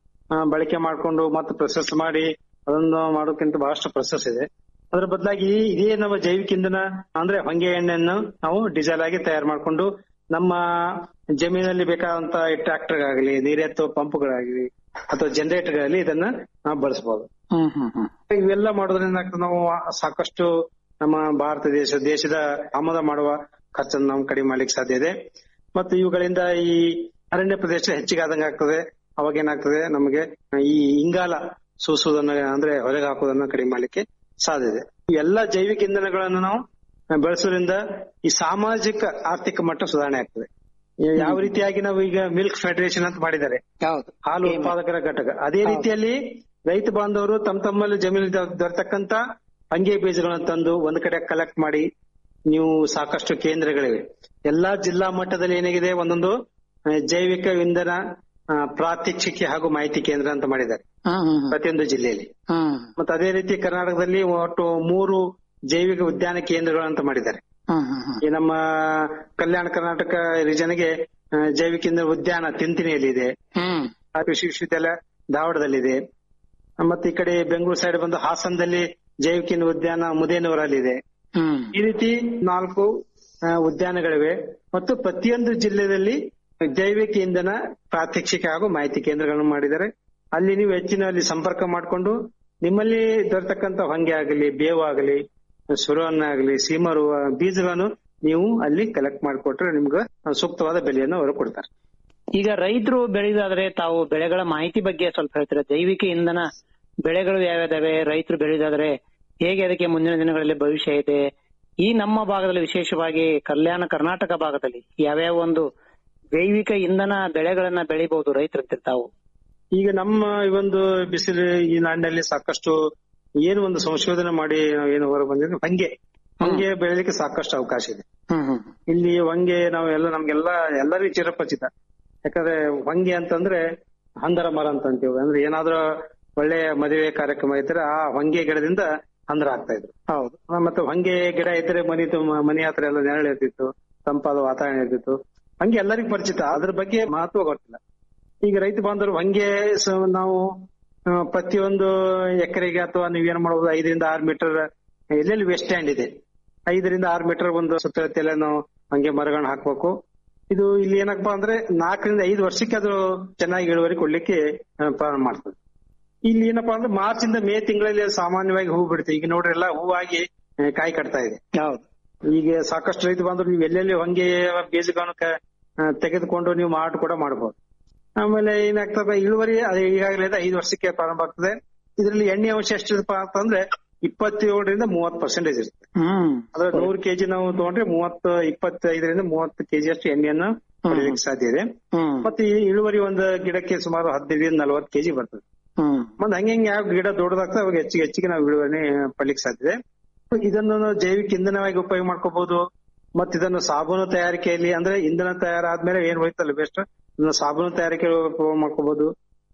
ಬಳಕೆ ಮಾಡಿಕೊಂಡು ಮತ್ತೆ ಪ್ರೊಸೆಸ್ ಮಾಡಿ ಅದನ್ನು ಮಾಡೋಕ್ಕಿಂತ ಬಹಳಷ್ಟು ಪ್ರೊಸೆಸ್ ಇದೆ ಅದ್ರ ಬದಲಾಗಿ ಇದೇ ನಮ್ಮ ಜೈವಿಕ ಇಂಧನ ಅಂದ್ರೆ ಹೊಂಗೆ ಎಣ್ಣೆಯನ್ನು ನಾವು ಡೀಸೆಲ್ ಆಗಿ ತಯಾರು ಮಾಡಿಕೊಂಡು ನಮ್ಮ ಜಮೀನಲ್ಲಿ ಬೇಕಾದಂತ ಟ್ರಾಕ್ಟರ್ ಆಗಲಿ ನೀರೆತ್ತೋ ಪಂಪ್ಗಳಾಗಲಿ ಅಥವಾ ಜನರೇಟರ್ಗಳಲ್ಲಿ ಇದನ್ನ ನಾವು ಬಳಸಬಹುದು ಹ್ಮ್ ಹ್ಮ್ ಹ್ಮ್ ಇವೆಲ್ಲ ಮಾಡೋದ್ರಿಂದ ಏನಾಗ್ತದೆ ನಾವು ಸಾಕಷ್ಟು ನಮ್ಮ ಭಾರತ ದೇಶ ದೇಶದ ಆಮದ ಮಾಡುವ ಖರ್ಚನ್ನು ನಾವು ಕಡಿಮೆ ಮಾಡ್ಲಿಕ್ಕೆ ಸಾಧ್ಯ ಇದೆ ಮತ್ತು ಇವುಗಳಿಂದ ಈ ಅರಣ್ಯ ಪ್ರದೇಶ ಹೆಚ್ಚಿಗೆ ಆದಂಗೆ ಆಗ್ತದೆ ಅವಾಗ ಏನಾಗ್ತದೆ ನಮಗೆ ಈ ಇಂಗಾಲ ಸೂಸುವುದನ್ನ ಅಂದ್ರೆ ಹೊರಗೆ ಹಾಕೋದನ್ನ ಕಡಿಮೆ ಮಾಡ್ಲಿಕ್ಕೆ ಸಾಧ್ಯ ಇದೆ ಈ ಎಲ್ಲಾ ಜೈವಿಕ ಇಂಧನಗಳನ್ನು ನಾವು ಬೆಳೆಸೋದ್ರಿಂದ ಈ ಸಾಮಾಜಿಕ ಆರ್ಥಿಕ ಮಟ್ಟ ಸುಧಾರಣೆ ಆಗ್ತದೆ ಯಾವ ರೀತಿಯಾಗಿ ನಾವು ಈಗ ಮಿಲ್ಕ್ ಫೆಡರೇಷನ್ ಅಂತ ಮಾಡಿದ್ದಾರೆ ಹೌದು ಹಾಲು ಉತ್ಪಾದಕರ ಘಟಕ ಅದೇ ರೀತಿಯಲ್ಲಿ ರೈತ ಬಾಂಧವರು ತಮ್ಮ ತಮ್ಮಲ್ಲಿ ಜಮೀನು ದೊರೆತಕ್ಕಂತ ಅಂಗೆ ಬೀಜಗಳನ್ನು ತಂದು ಒಂದ್ ಕಡೆ ಕಲೆಕ್ಟ್ ಮಾಡಿ ನೀವು ಸಾಕಷ್ಟು ಕೇಂದ್ರಗಳಿವೆ ಎಲ್ಲಾ ಜಿಲ್ಲಾ ಮಟ್ಟದಲ್ಲಿ ಏನಾಗಿದೆ ಒಂದೊಂದು ಆ, ಜೈವಿಕ ಇಂಧನ ಆ, ಪ್ರಾತ್ಯಕ್ಷಿಕೆ ಹಾಗೂ ಮಾಹಿತಿ ಕೇಂದ್ರ ಅಂತ ಮಾಡಿದ್ದಾರೆ ಹ್ಮ್ ಹ್ಮ್ ಪ್ರತಿಯೊಂದು ಜಿಲ್ಲೆಯಲ್ಲಿ ಹ್ಮ್ ಮತ್ತೆ ಅದೇ ರೀತಿ ಕರ್ನಾಟಕದಲ್ಲಿ ಒಟ್ಟು ಮೂರು ಜೈವಿಕ ಉದ್ಯಾನ ಕೇಂದ್ರಗಳು ಅಂತ ಮಾಡಿದ್ದಾರೆ ಹ್ಮ್ ಹ್ಮ್ ಹ್ಮ್ ಈ ನಮ್ಮ ಕಲ್ಯಾಣ ಕರ್ನಾಟಕ ರೀಜನ್ಗೆ ಆ, ಜೈವಿಕ ಇಂಧನ ಉದ್ಯಾನ ತಿಂತಿನಿಯಲ್ಲಿ ಇದೆ ಹ್ಮ್ ಆ ಕೃಷಿ ವಿಶ್ವವಿದ್ಯಾಲಯ ಧಾರವಾಡದಲ್ಲಿದೆ ಮತ್ತೆ ಈ ಕಡೆ ಬೆಂಗಳೂರು ಸೈಡ್ ಬಂದು ಹಾಸನದಲ್ಲಿ ಜೈವಿಕ ಇಂಧನ ಉದ್ಯಾನ ಮುದೇನೂರಲ್ಲಿ ಹ್ಮ್ ಈ ರೀತಿ ನಾಲ್ಕು ಆ, ಉದ್ಯಾನಗಳಿವೆ ಮತ್ತು ಪ್ರತಿಯೊಂದು ಜಿಲ್ಲೆಯಲ್ಲಿ ಜೈವಿಕ ಇಂಧನ ಪ್ರಾತ್ಯಕ್ಷಿಕ ಹಾಗೂ ಮಾಹಿತಿ ಕೇಂದ್ರಗಳನ್ನು ಮಾಡಿದ್ದಾರೆ ಅಲ್ಲಿ ನೀವು ಹೆಚ್ಚಿನ ಅಲ್ಲಿ ಸಂಪರ್ಕ ಮಾಡಿಕೊಂಡು ನಿಮ್ಮಲ್ಲಿ ದೊರೆತಕ್ಕಂತ ಹೊಂಗೆ ಆಗಲಿ ಬೇವು ಆಗಲಿ ಸುರವನ್ನ ಆಗಲಿ ಸೀಮರು ಆ, ಬೀಜಗಳನ್ನು ನೀವು ಅಲ್ಲಿ ಕಲೆಕ್ಟ್ ಮಾಡಿಕೊಟ್ರೆ ನಿಮ್ಗೆ ಸೂಕ್ತವಾದ ಬೆಲೆಯನ್ನು ಅವರು ಕೊಡ್ತಾರೆ ಈಗ ರೈತರು ಬೆಳೆದಾದ್ರೆ ತಾವು ಬೆಳೆಗಳ ಮಾಹಿತಿ ಬಗ್ಗೆ ಸ್ವಲ್ಪ ಹೇಳ್ತೀರಾ ಜೈವಿಕ ಇಂಧನ ಬೆಳೆಗಳು ಯಾವ್ಯಾವ್ದಾವೆ ರೈತರು ಬೆಳೆದಾದ್ರೆ ಹೇಗೆ ಅದಕ್ಕೆ ಮುಂದಿನ ದಿನಗಳಲ್ಲಿ ಭವಿಷ್ಯ ಇದೆ ಈ ನಮ್ಮ ಭಾಗದಲ್ಲಿ ವಿಶೇಷವಾಗಿ ಕಲ್ಯಾಣ ಕರ್ನಾಟಕ ಭಾಗದಲ್ಲಿ ಯಾವ್ಯಾವ ಒಂದು ಜೈವಿಕ ಇಂಧನ ಬೆಳೆಗಳನ್ನ ಬೆಳಿಬಹುದು ರೈತರಂತೆ ತಾವು ಈಗ ನಮ್ಮ ಈ ಒಂದು ಬಿಸಿಲು ಈ ನಾಡಿನಲ್ಲಿ ಸಾಕಷ್ಟು ಏನು ಒಂದು ಸಂಶೋಧನೆ ಮಾಡಿ ನಾವು ಏನು ಹೊರ ಬಂದಿದ್ರೆ ಹಂಗೆ ಹಂಗೆ ಬೆಳಿಲಿಕ್ಕೆ ಸಾಕಷ್ಟು ಅವಕಾಶ ಇದೆ ಹ್ಮ್ ಹ್ಮ್ ಇಲ್ಲಿ ಹೊಂಗೆ ನಾವು ಎಲ್ಲ ನಮ್ಗೆಲ್ಲ ಎಲ್ಲರಿಗೂ ಚಿರಪರಿಚಿತ ಯಾಕಂದ್ರೆ ಹೊಂಗೆ ಅಂತಂದ್ರೆ ಹಂದರ ಮರ ಅಂತ ಅಂತೀವಿ ಅಂದ್ರೆ ಏನಾದ್ರೂ ಒಳ್ಳೆ ಮದುವೆ ಕಾರ್ಯಕ್ರಮ ಇದ್ರೆ ಆ ಹೊಂಗೆ ಗಿಡದಿಂದ ಹಂದರ ಆಗ್ತಾ ಇದ್ರು ಹೌದು ಮತ್ತೆ ಹೊಂಗೆ ಗಿಡ ಇದ್ರೆ ಮನಿ ತುಂಬ- ಮನೆ ಹತ್ರ ಎಲ್ಲ ನೆರಳು ಇರ್ತಿತ್ತು ತಂಪಾದ ವಾತಾವರಣ ಇರ್ತಿತ್ತು ಹಂಗೆ ಎಲ್ಲರಿಗೂ ಪರಿಚಿತ ಅದ್ರ ಬಗ್ಗೆ ಮಹತ್ವ ಗೊತ್ತಿಲ್ಲ ಈಗ ರೈತ ಬಾಂಧವರು ಹಂಗೆ ಸ- ನಾವು ಆ, ಪ್ರತಿಯೊಂದು ಎಕರೆಗೆ ಅಥವಾ ನೀವೇನ್ ಮಾಡಬಹುದು ಐದರಿಂದ ಆರು ಮೀಟರ್ ಎಲ್ಲೆಲ್ಲಿ ವೆಸ್ಟ್ ಸ್ಟ್ಯಾಂಡ್ ಇದೆ ಐದರಿಂದ ಆರು ಮೀಟರ್ ಒಂದು ಸುತ್ತಳತೆಲ್ಲ ನಾವು ಹಂಗೆ ಮರಗಳನ್ನ ಹಾಕ್ಬೇಕು ಇದು ಇಲ್ಲಿ ಏನಪ್ಪಾ ಅಂದ್ರೆ ನಾಲ್ಕರಿಂದ ಐದು ವರ್ಷಕ್ಕೆ ಅದು ಚೆನ್ನಾಗಿ ಇಳುವರಿ ಕೊಡ್ಲಿಕ್ಕೆ ಆ, ಪ್ರಾರಂಭ ಮಾಡ್ತದೆ ಇಲ್ಲಿ ಏನಪ್ಪಾ ಅಂದ್ರೆ ಮಾರ್ಚ್ ಇಂದ ಮೇ ತಿಂಗಳಲ್ಲಿ ಸಾಮಾನ್ಯವಾಗಿ ಹೂ ಬಿಡುತ್ತೆ ಈಗ ನೋಡ್ರಿ ಎಲ್ಲ ಹೂವಾಗಿ ಆ, ಕಾಯಿ ಕಟ್ತಾ ಇದೆ ಹೌದು ಈಗ ಸಾಕಷ್ಟು ರೈತ ಬಾಂಧವರು ನೀವು ಎಲ್ಲೆಲ್ಲಿ ಹೊಂಗೆ ಬೀಜಗಳನ್ನು ಕ- ಆ, ತೆಗೆದುಕೊಂಡು ನೀವು ಮಾರಾಟ ಕೂಡ ಮಾಡಬಹುದು ಆಮೇಲೆ ಏನಾಗ್ತದೆ ಇಳುವರಿ ಅದು ಈಗಾಗಲೇ ಇದೆ, ಐದು ವರ್ಷಕ್ಕೆ ಪ್ರಾರಂಭ ಆಗ್ತದೆ ಇದರಲ್ಲಿ ಎಣ್ಣೆ ಅಂಶ ಎಷ್ಟಿರಪ್ಪ ಅಂತಂದ್ರೆ ಇಪ್ಪತ್ತೇಳರಿಂದ ಮೂವತ್ತು ಪರ್ಸೆಂಟೇಜ್ ಇರುತ್ತೆ ಹ್ಮ್ ಅಂದ್ರೆ ನೂರು ಕೆಜಿ ನಾವು ತಗೊಂಡ್ರೆ ಮೂವತ್ತು ಇಪ್ಪತ್ತೈದರಿಂದ ಮೂವತ್ತು ಕೆಜಿ ಅಷ್ಟು ಎಣ್ಣೆಯನ್ನು ಪಡೆಯಲಿಕ್ಕೆ ಸಾಧ್ಯ ಇದೆ ಹ್ಮ್ ಮತ್ತೆ ಈ ಇಳುವರಿ ಒಂದು ಗಿಡಕ್ಕೆ ಸುಮಾರು ಹದಿನೈದರಿಂದ ನಲವತ್ತು ಕೆಜಿ ಬರ್ತದೆ ಹ್ಮ್ ಮತ್ತೆ ಹಂಗೆ ಹಂಗೆ ಯಾವ ಗಿಡ ದೊಡ್ಡದಾಗ್ತದೆ ಅವಾಗ ಹೆಚ್ಚಿಗೆ ಹೆಚ್ಚಿಗೆ ನಾವು ಇಳುವರಿ ಪಡ್ಲಿಕ್ಕೆ ಸಾಧ್ಯ ಇದೆ ಇದನ್ನು ನಾವು ಜೈವಿಕ ಇಂಧನವಾಗಿ ಉಪಯೋಗ ಮಾಡ್ಕೋಬಹುದು ಮತ್ತೆ ಇದನ್ನು ಸಾಬೂನು ತಯಾರಿಕೆಯಲ್ಲಿ ಅಂದ್ರೆ ಇಂಧನ ತಯಾರಾದ್ಮೇಲೆ ಏನ್ ಹೋಯ್ತಲ್ಲ ಬೆಸ್ಟ್ ಇದನ್ನ ಸಾಬೂನು ತಯಾರಿಕೆ ಉಪಯೋಗ ಮಾಡ್ಕೋಬಹುದು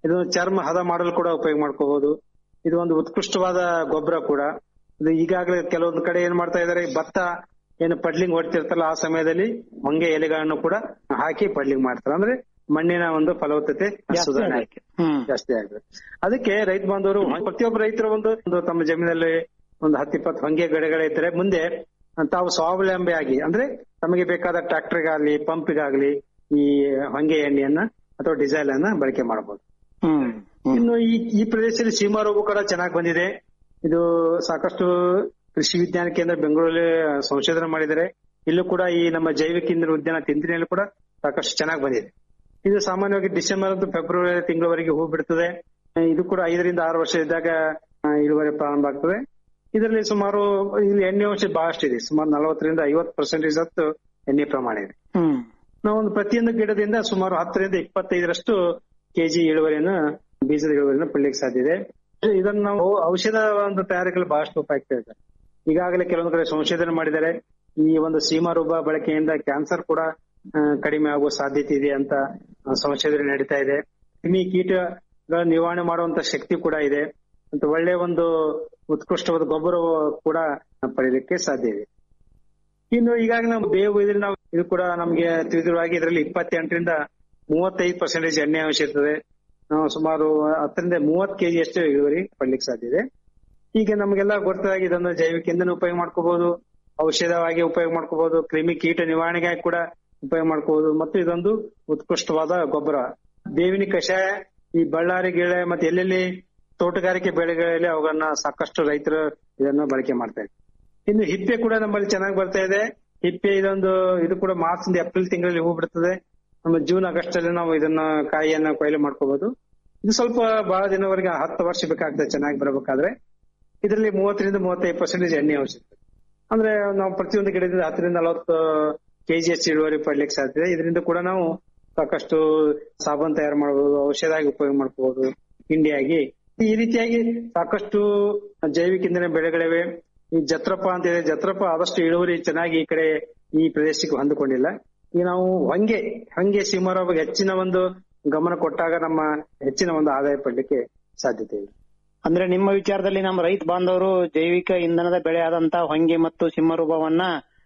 ಇದು ಚರ್ಮ ಹದ ಮಾಡಲು ಕೂಡ ಉಪಯೋಗ ಮಾಡ್ಕೋಬಹುದು ಇದು ಒಂದು ಉತ್ಕೃಷ್ಟವಾದ ಗೊಬ್ಬರ ಕೂಡ ಇದು ಈಗಾಗಲೇ ಕೆಲವೊಂದು ಕಡೆ ಏನ್ ಮಾಡ್ತಾ ಇದಾರೆ ಈ ಭತ್ತ ಏನು ಪಡ್ಲಿಂಗ್ ಹೊಡ್ತಿರ್ತಲ್ಲ ಆ ಸಮಯದಲ್ಲಿ ಹೊಂಗೆ ಎಲೆಗಳನ್ನು ಕೂಡ ಹಾಕಿ ಪಡ್ಲಿಂಗ್ ಮಾಡ್ತಾರೆ ಅಂದ್ರೆ ಮಣ್ಣಿನ ಒಂದು ಫಲವತ್ತತೆ ಸುಧಾರಣೆ ಆಗಿ ಜಾಸ್ತಿ ಆಗ್ತದೆ ಅದಕ್ಕೆ ರೈತ ಬಾಂಧವರು ಪ್ರತಿಯೊಬ್ಬ ರೈತರ ಒಂದು ಒಂದು ತಮ್ಮ ಜಮೀನಲ್ಲಿ ಒಂದು ಹತ್ತಿಪ್ಪತ್ತು ಹೊಂಗೆ ಗಿಡಗಳಿದ್ರೆ ಮುಂದೆ ತಾವು ಸ್ವಾವಲಂಬಿ ಆಗಿ ಅಂದ್ರೆ ತಮಗೆ ಬೇಕಾದ ಟ್ರಾಕ್ಟರ್ಗಾಗ್ಲಿ ಪಂಪ್ಗಾಗ್ಲಿ ಈ ಹೊಂಗೆ ಎಣ್ಣೆಯನ್ನ ಅಥವಾ ಡೀಸೆಲ್ ಅನ್ನ ಬಳಕೆ ಮಾಡಬಹುದು ಇನ್ನು ಈ ಈ ಪ್ರದೇಶದಲ್ಲಿ ಸೀಮಾ ರೋಗ ಕೂಡ ಚೆನ್ನಾಗಿ ಬಂದಿದೆ ಇದು ಸಾಕಷ್ಟು ಕೃಷಿ ವಿಜ್ಞಾನ ಕೇಂದ್ರ ಬೆಂಗಳೂರಲ್ಲಿ ಸಂಶೋಧನೆ ಮಾಡಿದ್ದಾರೆ ಇಲ್ಲೂ ಕೂಡ ಈ ನಮ್ಮ ಜೈವಿಕ ಇಂಧನ ಉದ್ಯಾನ ತಿಂತಿನಿಯಲ್ಲೂ ಕೂಡ ಸಾಕಷ್ಟು ಚೆನ್ನಾಗಿ ಬಂದಿದೆ ಇದು ಸಾಮಾನ್ಯವಾಗಿ ಡಿಸೆಂಬರ್ ಮತ್ತು ಫೆಬ್ರವರಿ ತಿಂಗಳವರೆಗೆ ಹೂ ಬಿಡ್ತದೆ ಇದು ಕೂಡ ಐದರಿಂದ ಆರು ವರ್ಷ ಇದ್ದಾಗ ಆ, ಇಳುವರಿ ಪ್ರಾರಂಭ ಆಗ್ತದೆ ಇದರಲ್ಲಿ ಸುಮಾರು ಇಲ್ಲಿ ಎಣ್ಣೆ ಅಂಶ ಬಹಳಷ್ಟು ಇದೆ ಸುಮಾರು ನಲವತ್ತರಿಂದ ಐವತ್ತು ಪರ್ಸೆಂಟೇಜ್ ಹತ್ತು ಎಣ್ಣೆ ಪ್ರಮಾಣ ಇದೆ ನಾವೊಂದು ಪ್ರತಿಯೊಂದು ಗಿಡದಿಂದ ಸುಮಾರು ಹತ್ತರಿಂದ ಇಪ್ಪತ್ತೈದರಷ್ಟು ಕೆಜಿ ಇಳುವರಿಯನ್ನು ಬೀಜದ ಇಳುವರಿಯನ್ನು ಪಡೆಯಲಿಕ್ಕೆ ಸಾಧ್ಯ ಇದೆ ಇದನ್ನು ನಾವು ಔಷಧ ಒಂದು ತಯಾರಿಕೆಯಲ್ಲಿ ಬಹಳಷ್ಟು ಉಪಯುಕ್ತ ಇದೆ ಈಗಾಗಲೇ ಕೆಲವೊಂದು ಕಡೆ ಸಂಶೋಧನೆ ಮಾಡಿದ್ದಾರೆ ಈ ಒಂದು ಸೀಮಾ ರೋಗ ಬಳಕೆಯಿಂದ ಕ್ಯಾನ್ಸರ್ ಕೂಡ ಆ, ಕಡಿಮೆ ಆಗುವ ಸಾಧ್ಯತೆ ಇದೆ ಅಂತ ಆ, ಸಂಶೋಧನೆ ನಡೀತಾ ಇದೆ ಕ್ರಿಮಿ ಕೀಟಗಳ ನಿರ್ವಹಣೆ ಮಾಡುವಂತ ಶಕ್ತಿ ಕೂಡ ಇದೆ ಮತ್ತು ಒಳ್ಳೆ ಒಂದು ಉತ್ಕೃಷ್ಟವಾದ ಗೊಬ್ಬರ ಕೂಡ ಪಡೆಯಲಿಕ್ಕೆ ಸಾಧ್ಯ ಇದೆ ಇನ್ನು ಈಗಾಗಲೇ ನಾವು ಬೇವು ಇದ್ರೆ ನಾವು ಇದು ಕೂಡ ನಮಗೆ ತಿಳಿದಿರುವಾಗಿ ಇದರಲ್ಲಿ ಇಪ್ಪತ್ತೆಂಟರಿಂದ ಮೂವತ್ತೈದು ಪರ್ಸೆಂಟೇಜ್ ಎಣ್ಣೆ ಅಂಶ ಇರ್ತದೆ ನಾವು ಸುಮಾರು ಹತ್ತರಿಂದ ಮೂವತ್ತು ಕೆಜಿ ಅಷ್ಟು ಇಳುವರಿ ಪಡ್ಲಿಕ್ಕೆ ಸಾಧ್ಯ ಇದೆ ಈಗ ನಮಗೆಲ್ಲ ಗೊತ್ತಾಗಿ ಇದನ್ನು ಜೈವಿಕ ಇಂಧನ ಉಪಯೋಗ ಮಾಡ್ಕೋಬಹುದು ಔಷಧವಾಗಿ ಉಪಯೋಗ ಮಾಡ್ಕೋಬಹುದು ಕ್ರಿಮಿ ಕೀಟ ನಿವಾರಣೆಗೆ ಕೂಡ ಉಪಯೋಗ ಮಾಡ್ಕೋಬಹುದು ಮತ್ತು ಇದೊಂದು ಉತ್ಕೃಷ್ಟವಾದ ಗೊಬ್ಬರ ಬೇವಿನ ಕಷಾಯ ಈ ಬಳ್ಳಾರಿ ಗಿಳೆ ಮತ್ತೆ ಎಲ್ಲೆಲ್ಲಿ ತೋಟಗಾರಿಕೆ ಬೆಳೆಗಳಲ್ಲಿ ಅವುಗಳನ್ನ ಸಾಕಷ್ಟು ರೈತರು ಇದನ್ನ ಬಳಕೆ ಮಾಡ್ತಾ ಇದ್ದಾರೆ ಇನ್ನು ಹಿಪ್ಪೆ ಕೂಡ ನಮ್ಮಲ್ಲಿ ಚೆನ್ನಾಗಿ ಬರ್ತಾ ಇದೆ ಹಿಪ್ಪೆ ಇದೊಂದು ಇದು ಕೂಡ ಮಾರ್ಚ್ ಇಂದ ಏಪ್ರಿಲ್ ತಿಂಗಳಲ್ಲಿ ಹೂ ಬಿಡ್ತದೆ ನಮ್ಮ ಜೂನ್ ಆಗಸ್ಟ್ ಅಲ್ಲಿ ನಾವು ಇದನ್ನ ಕಾಯಿಯನ್ನ ಕೊಯ್ಲು ಮಾಡ್ಕೋಬಹುದು ಇದು ಸ್ವಲ್ಪ ಬಹಳ ದಿನವರೆಗೆ ಹತ್ತು ವರ್ಷ ಬೇಕಾಗ್ತದೆ ಚೆನ್ನಾಗಿ ಬರಬೇಕಾದ್ರೆ ಇದರಲ್ಲಿ ಮೂವತ್ತರಿಂದ ಮೂವತ್ತೈದು ಪರ್ಸೆಂಟೇಜ್ ಎಣ್ಣೆ ಅಂಶ ಇರ್ತದೆ. ಅಂದ್ರೆ ನಾವು ಪ್ರತಿಯೊಂದು ಗಿಡದಿಂದ ಹತ್ತರಿಂದ ನಲವತ್ತು ಕೆಜಿ ಅಷ್ಟು ಇಳುವರಿ ಪಡ್ಲಿಕ್ಕೆ ಸಾಧ್ಯ ಇದೆ ಇದರಿಂದ ಕೂಡ ನಾವು ಸಾಕಷ್ಟು ಸಾಬೂನ್ ತಯಾರು ಮಾಡಬಹುದು ಔಷಧ ಆಗಿ ಉಪಯೋಗ ಮಾಡ್ಕೋಬಹುದು ಹಿಂಡಿಯಾಗಿ ಈ ರೀತಿಯಾಗಿ ಸಾಕಷ್ಟು ಜೈವಿಕ ಇಂಧನ ಬೆಳೆಗಳಿವೆ ಈ ಜತ್ರಪ ಅಂತ ಇದೆ ಜತ್ರಪ ಆದಷ್ಟು ಇಳುವರಿ ಚೆನ್ನಾಗಿ ಈ ಕಡೆ ಈ ಪ್ರದೇಶಕ್ಕೆ ಹೊಂದಿಕೊಂಡಿಲ್ಲ ಈಗ ನಾವು ಹೊಂಗೆ ಹೊಂಗೆ ಸೀಮಾರ ಬಗ್ಗೆ ಹೆಚ್ಚಿನ ಒಂದು ಗಮನ ಕೊಟ್ಟಾಗ ನಮ್ಮ ಹೆಚ್ಚಿನ ಒಂದು ಆದಾಯ ಪಡ್ಲಿಕ್ಕೆ ಸಾಧ್ಯತೆ ಇದೆ ಅಂದ್ರೆ ನಿಮ್ಮ ವಿಚಾರದಲ್ಲಿ ನಮ್ಮ ರೈತ ಬಾಂಧವರು ಜೈವಿಕ ಇಂಧನದ ಬೆಳೆ ಆದಂತ ಹೊಂಗೆ ಮತ್ತು ಸಿಂಹರೂಪವನ್ನ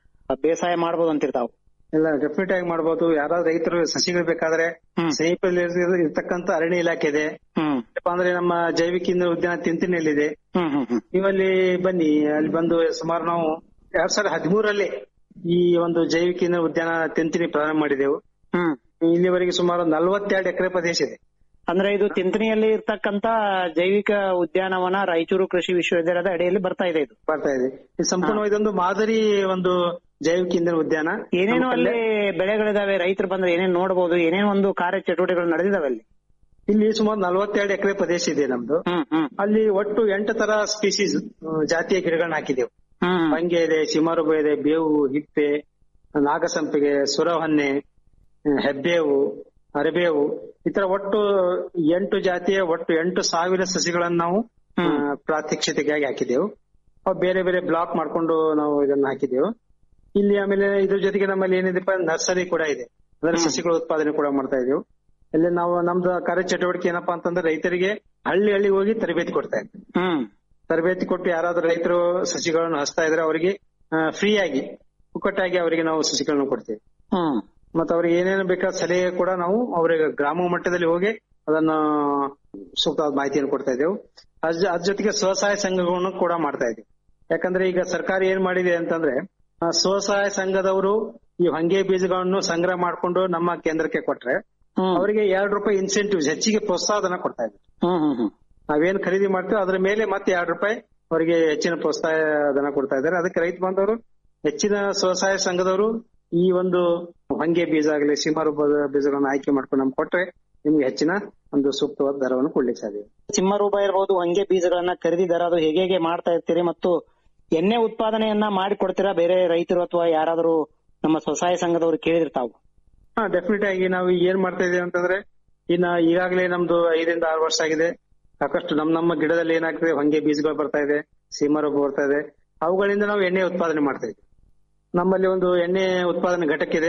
ಬೇಸಾಯ ಮಾಡಬಹುದು ಅಂತಿರ್ತಾವ ಎಲ್ಲ ಡೆಫಿನೆಟ್ ಆಗಿ ಮಾಡಬಹುದು ಯಾರಾದ್ರೂ ರೈತರು ಸಸಿಗಳು ಬೇಕಾದ್ರೆ ಸಮೀಪದಲ್ಲಿ ಇರ್- ಇರ್ತಕ್ಕಂತ ಅರಣ್ಯ ಇಲಾಖೆ ಇದೆ ಏನಪ್ಪಾ ಅಂದ್ರೆ ನಮ್ಮ ಜೈವಿಕ ಇಂಧನ ಉದ್ಯಾನ ತಿಂತಿನಲ್ಲಿದೆ ನೀವಲ್ಲಿ ಬನ್ನಿ ಅಲ್ಲಿ ಬಂದು ಸುಮಾರು ನಾವು ಎರಡ್ ಸಾವಿರದ ಹದಿಮೂರರಲ್ಲಿ ಈ ಒಂದು ಜೈವಿಕ ಇಂಧನ ಉದ್ಯಾನ ತಿಂತಿನಿ ಪ್ರಾರಂಭ ಮಾಡಿದೆವು ಇಲ್ಲಿವರೆಗೆ ಸುಮಾರು ನಲವತ್ತೆರಡು ಎಕರೆ ಪ್ರದೇಶ ಇದೆ ಅಂದ್ರೆ ಇದು ತಿಂತಣಿಯಲ್ಲಿ ಇರ್ತಕ್ಕಂತ ಜೈವಿಕ ಉದ್ಯಾನವನ ರಾಯಚೂರು ಕೃಷಿ ವಿಶ್ವವಿದ್ಯಾಲಯದ ಅಡಿಯಲ್ಲಿ ಬರ್ತಾ ಇದೆ ಇದು ಬರ್ತಾ ಇದೆ ಇದು ಸಂಪೂರ್ಣ ಇದೊಂದು ಮಾದರಿ ಒಂದು ಜೈವಿಕ ಇಂಧನ ಉದ್ಯಾನ ಏನೇನು ನಮ್ಮ ಅಲ್ಲಿ ಬೆಳೆಗಳಿದಾವೆ ರೈತರು ಬಂದ್ರೆ ಏನೇನು ನೋಡಬಹುದು ಏನೇನು ಒಂದು ಕಾರ್ಯ ಚಟುವಟಿಕೆಗಳು ನಡೆದಿದಾವೆ ಅಲ್ಲಿ ಇಲ್ಲಿ ಸುಮಾರು ನಲವತ್ತೆರಡು ಎಕರೆ ಪ್ರದೇಶ ಇದೆ ನಮ್ದು ಅಲ್ಲಿ ಒಟ್ಟು ಎಂಟು ತರ ಸ್ಪೀಸೀಸ್ ಜಾತಿಯ ಗಿಡಗಳನ್ನ ಹಾಕಿದೆವು ಹಂಗೆ ಇದೆ ಸಿಮಾರುಬ ಇದೆ ಬೇವು ಹಿಪ್ಪೆ ನಾಗಸಂಪಿಗೆ ಸುರಹೊನ್ನೆ ಹೆಬ್ಬೇವು ಅರಬೇವು ಈ ತರ ಒಟ್ಟು ಎಂಟು ಜಾತಿಯ ಒಟ್ಟು ಎಂಟು ಸಾವಿರ ಸಸಿಗಳನ್ನು ನಾವು ಆ, ಪ್ರಾತ್ಯಕ್ಷಿತೆಗಾಗಿ ಹಾಕಿದೆವು ಅವು ಬೇರೆ ಬೇರೆ ಬ್ಲಾಕ್ ಮಾಡ್ಕೊಂಡು ನಾವು ಇದನ್ನ ಹಾಕಿದೆವು ಇಲ್ಲಿ ಆಮೇಲೆ ಇದ್ರ ಜೊತೆಗೆ ನಮ್ಮಲ್ಲಿ ಏನಿದೆಪ್ಪ ನರ್ಸರಿ ಕೂಡ ಇದೆ ಅಂದ್ರೆ ಸಸಿಗಳ ಉತ್ಪಾದನೆ ಕೂಡ ಮಾಡ್ತಾ ಇದೆವು ಇಲ್ಲಿ ನಾವು ನಮ್ದು ಕಾರ್ಯ ಚಟುವಟಿಕೆ ಏನಪ್ಪಾ ಅಂತಂದ್ರೆ ರೈತರಿಗೆ ಹಳ್ಳಿ ಹಳ್ಳಿ ಹೋಗಿ ತರಬೇತಿ ಕೊಡ್ತಾ ಇದ್ವಿ ತರಬೇತಿ ಕೊಟ್ಟು ಯಾರಾದ್ರೂ ರೈತರು ಸಸಿಗಳನ್ನು ಹಚ್ತಾ ಇದ್ರೆ ಅವರಿಗೆ ಫ್ರೀ ಆಗಿ ಪುಕ್ಕಟ್ಟಾಗಿ ಅವರಿಗೆ ನಾವು ಸಸಿಗಳನ್ನು ಕೊಡ್ತೇವೆ ಮತ್ತೆ ಅವ್ರಿಗೆ ಏನೇನು ಬೇಕಾದ ಸಲಹೆ ಕೂಡ ನಾವು ಅವರಿಗೆ ಗ್ರಾಮ ಮಟ್ಟದಲ್ಲಿ ಹೋಗಿ ಅದನ್ನ ಸೂಕ್ತವಾದ ಮಾಹಿತಿಯನ್ನು ಕೊಡ್ತಾ ಇದ್ದೇವೆ ಅದ್ರ ಅದ್ರ ಜೊತೆಗೆ ಸ್ವಸಹಾಯ ಸಂಘಗಳನ್ನು ಕೂಡ ಮಾಡ್ತಾ ಇದ್ದೀವಿ ಯಾಕಂದ್ರೆ ಈಗ ಸರ್ಕಾರ ಏನ್ ಮಾಡಿದೆ ಅಂತಂದ್ರೆ ಆ, ಸ್ವಸಹಾಯ ಸಂಘದವರು ಈ ಹೊಂಗೆ ಬೀಜಗಳನ್ನು ಸಂಗ್ರಹ ಮಾಡ್ಕೊಂಡು ನಮ್ಮ ಕೇಂದ್ರಕ್ಕೆ ಕೊಟ್ರೆ ಅವರಿಗೆ ಎರಡು ರೂಪಾಯಿ ಇನ್ಸೆಂಟಿವ್ಸ್ ಹೆಚ್ಚಿಗೆ ಪ್ರೋತ್ಸಾಹಧನ ಕೊಡ್ತಾ ಇದ್ದಾರೆ ನಾವೇನ್ ಖರೀದಿ ಮಾಡ್ತೇವೆ ಅದ್ರ ಮೇಲೆ ಮತ್ತೆ ಎರಡು ರೂಪಾಯಿ ಅವರಿಗೆ ಹೆಚ್ಚಿನ ಪ್ರೋತ್ಸಾಹ ಧನ ಕೊಡ್ತಾ ಇದ್ದಾರೆ ಅದಕ್ಕೆ ರೈತ ಬಾಂಧವರು ಹೆಚ್ಚಿನ ಸ್ವಸಹಾಯ ಸಂಘದವರು ಈ ಒಂದು ಹೊಂಗೆ ಬೀಜ ಆಗಲಿ ಸಿಂಹರೂಪ ಬೀಜಗಳನ್ನು ಆಯ್ಕೆ ಮಾಡ್ಕೊಂಡು ನಮ್ಗೆ ಕೊಟ್ರೆ ನಿಮ್ಗೆ ಹೆಚ್ಚಿನ ಒಂದು ಸೂಕ್ತವಾದ ದರವನ್ನು ಕೊಡ್ಲಿಕ್ಕೆ ಸಾಧ್ಯ ಸಿಂಹರೂಪ ಇರಬಹುದು ಹೊಂಗೆ ಬೀಜಗಳನ್ನ ಖರೀದಿ ದರ ಅದು ಹೇಗೆ ಹೇಗೆ ಮಾಡ್ತಾ ಇರ್ತೀರಿ ಮತ್ತು ಎಣ್ಣೆ ಉತ್ಪಾದನೆಯನ್ನ ಮಾಡಿ ಕೊಡ್ತೀರಾ ಬೇರೆ ರೈತರು ಅಥವಾ ಯಾರಾದರೂ ನಮ್ಮ ಸ್ವಸಹಾಯ ಸಂಘದವರು ಕೇಳಿದಿರ್ತಾವ ಹಾ ಡೆಫಿನೆಟ್ ಆಗಿ ನಾವು ಈಗ ಏನ್ ಮಾಡ್ತಾ ಇದೀವಿ ಅಂತಂದ್ರೆ ಇನ್ನ ಈಗಾಗಲೇ ನಮ್ದು ಐದರಿಂದ ಆರು ವರ್ಷ ಆಗಿದೆ ಸಾಕಷ್ಟು ನಮ್ ನಮ್ಮ ಗಿಡದಲ್ಲಿ ಏನಾಗ್ತದೆ ಹೊಂಗೆ ಬೀಜಗಳು ಬರ್ತಾ ಇದೆ ಸೀಮರೂಪ ಬರ್ತಾ ಇದೆ ಅವುಗಳಿಂದ ನಾವು ಎಣ್ಣೆ ಉತ್ಪಾದನೆ ಮಾಡ್ತಾ ಇದ್ದೀವಿ ನಮ್ಮಲ್ಲಿ ಒಂದು ಎಣ್ಣೆ ಉತ್ಪಾದನೆ ಘಟಕ ಇದೆ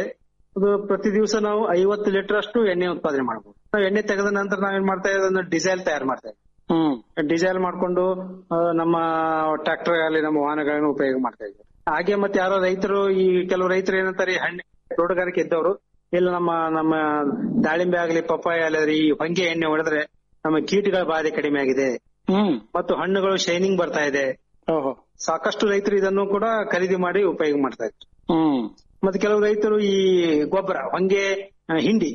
ಅದು ಪ್ರತಿ ದಿವಸ ನಾವು ಐವತ್ತು ಲೀಟರ್ ಅಷ್ಟು ಎಣ್ಣೆ ಉತ್ಪಾದನೆ ಮಾಡಬಹುದು ನಾವು ಎಣ್ಣೆ ತೆಗೆದ ನಂತರ ನಾವೇನ್ ಮಾಡ್ತಾ ಇದ್ದೀವಿ ಡಿಸೈಲ್ ತಯಾರು ಮಾಡ್ತಾ ಇದ್ದೀವಿ ಹ್ಮ್ ಡಿಸೈಲ್ ಮಾಡ್ಕೊಂಡು ಆ, ನಮ್ಮ ಟ್ರಾಕ್ಟರ್ ಆಗಲಿ ನಮ್ಮ ವಾಹನಗಳನ್ನು ಉಪಯೋಗ ಮಾಡ್ತಾ ಇದ್ದೀವಿ ಹಾಗೆ ಮತ್ತೆ ಯಾರೋ ರೈತರು ಈ ಕೆಲವು ರೈತರು ಏನಂತಾರೆ ಈ ಹಣ್ಣು ತೋಟಗಾರಿಕೆ ಇದ್ದವರು ಇಲ್ಲ ನಮ್ಮ ನಮ್ಮ ದಾಳಿಂಬೆ ಆಗಲಿ ಪಪ್ಪಾಯ ಆಗಲಿ ಈ ಹೊಂಗೆ ಎಣ್ಣೆ ಹೊಡೆದ್ರೆ ನಮ್ಮ ಕೀಟಗಳ ಬಾಧೆ ಕಡಿಮೆ ಆಗಿದೆ ಹ್ಮ್ ಮತ್ತು ಹಣ್ಣುಗಳು ಶೈನಿಂಗ್ ಬರ್ತಾ ಇದೆ ಓಹೋ ಸಾಕಷ್ಟು ರೈತರು ಇದನ್ನು ಕೂಡ ಖರೀದಿ ಮಾಡಿ ಉಪಯೋಗ ಮಾಡ್ತಾ ಇದ್ರು ಹ್ಮ್ ಮತ್ತೆ ಕೆಲವು ರೈತರು ಈ ಗೊಬ್ಬರ ಹೊಂಗೆ ಆ, ಹಿಂಡಿ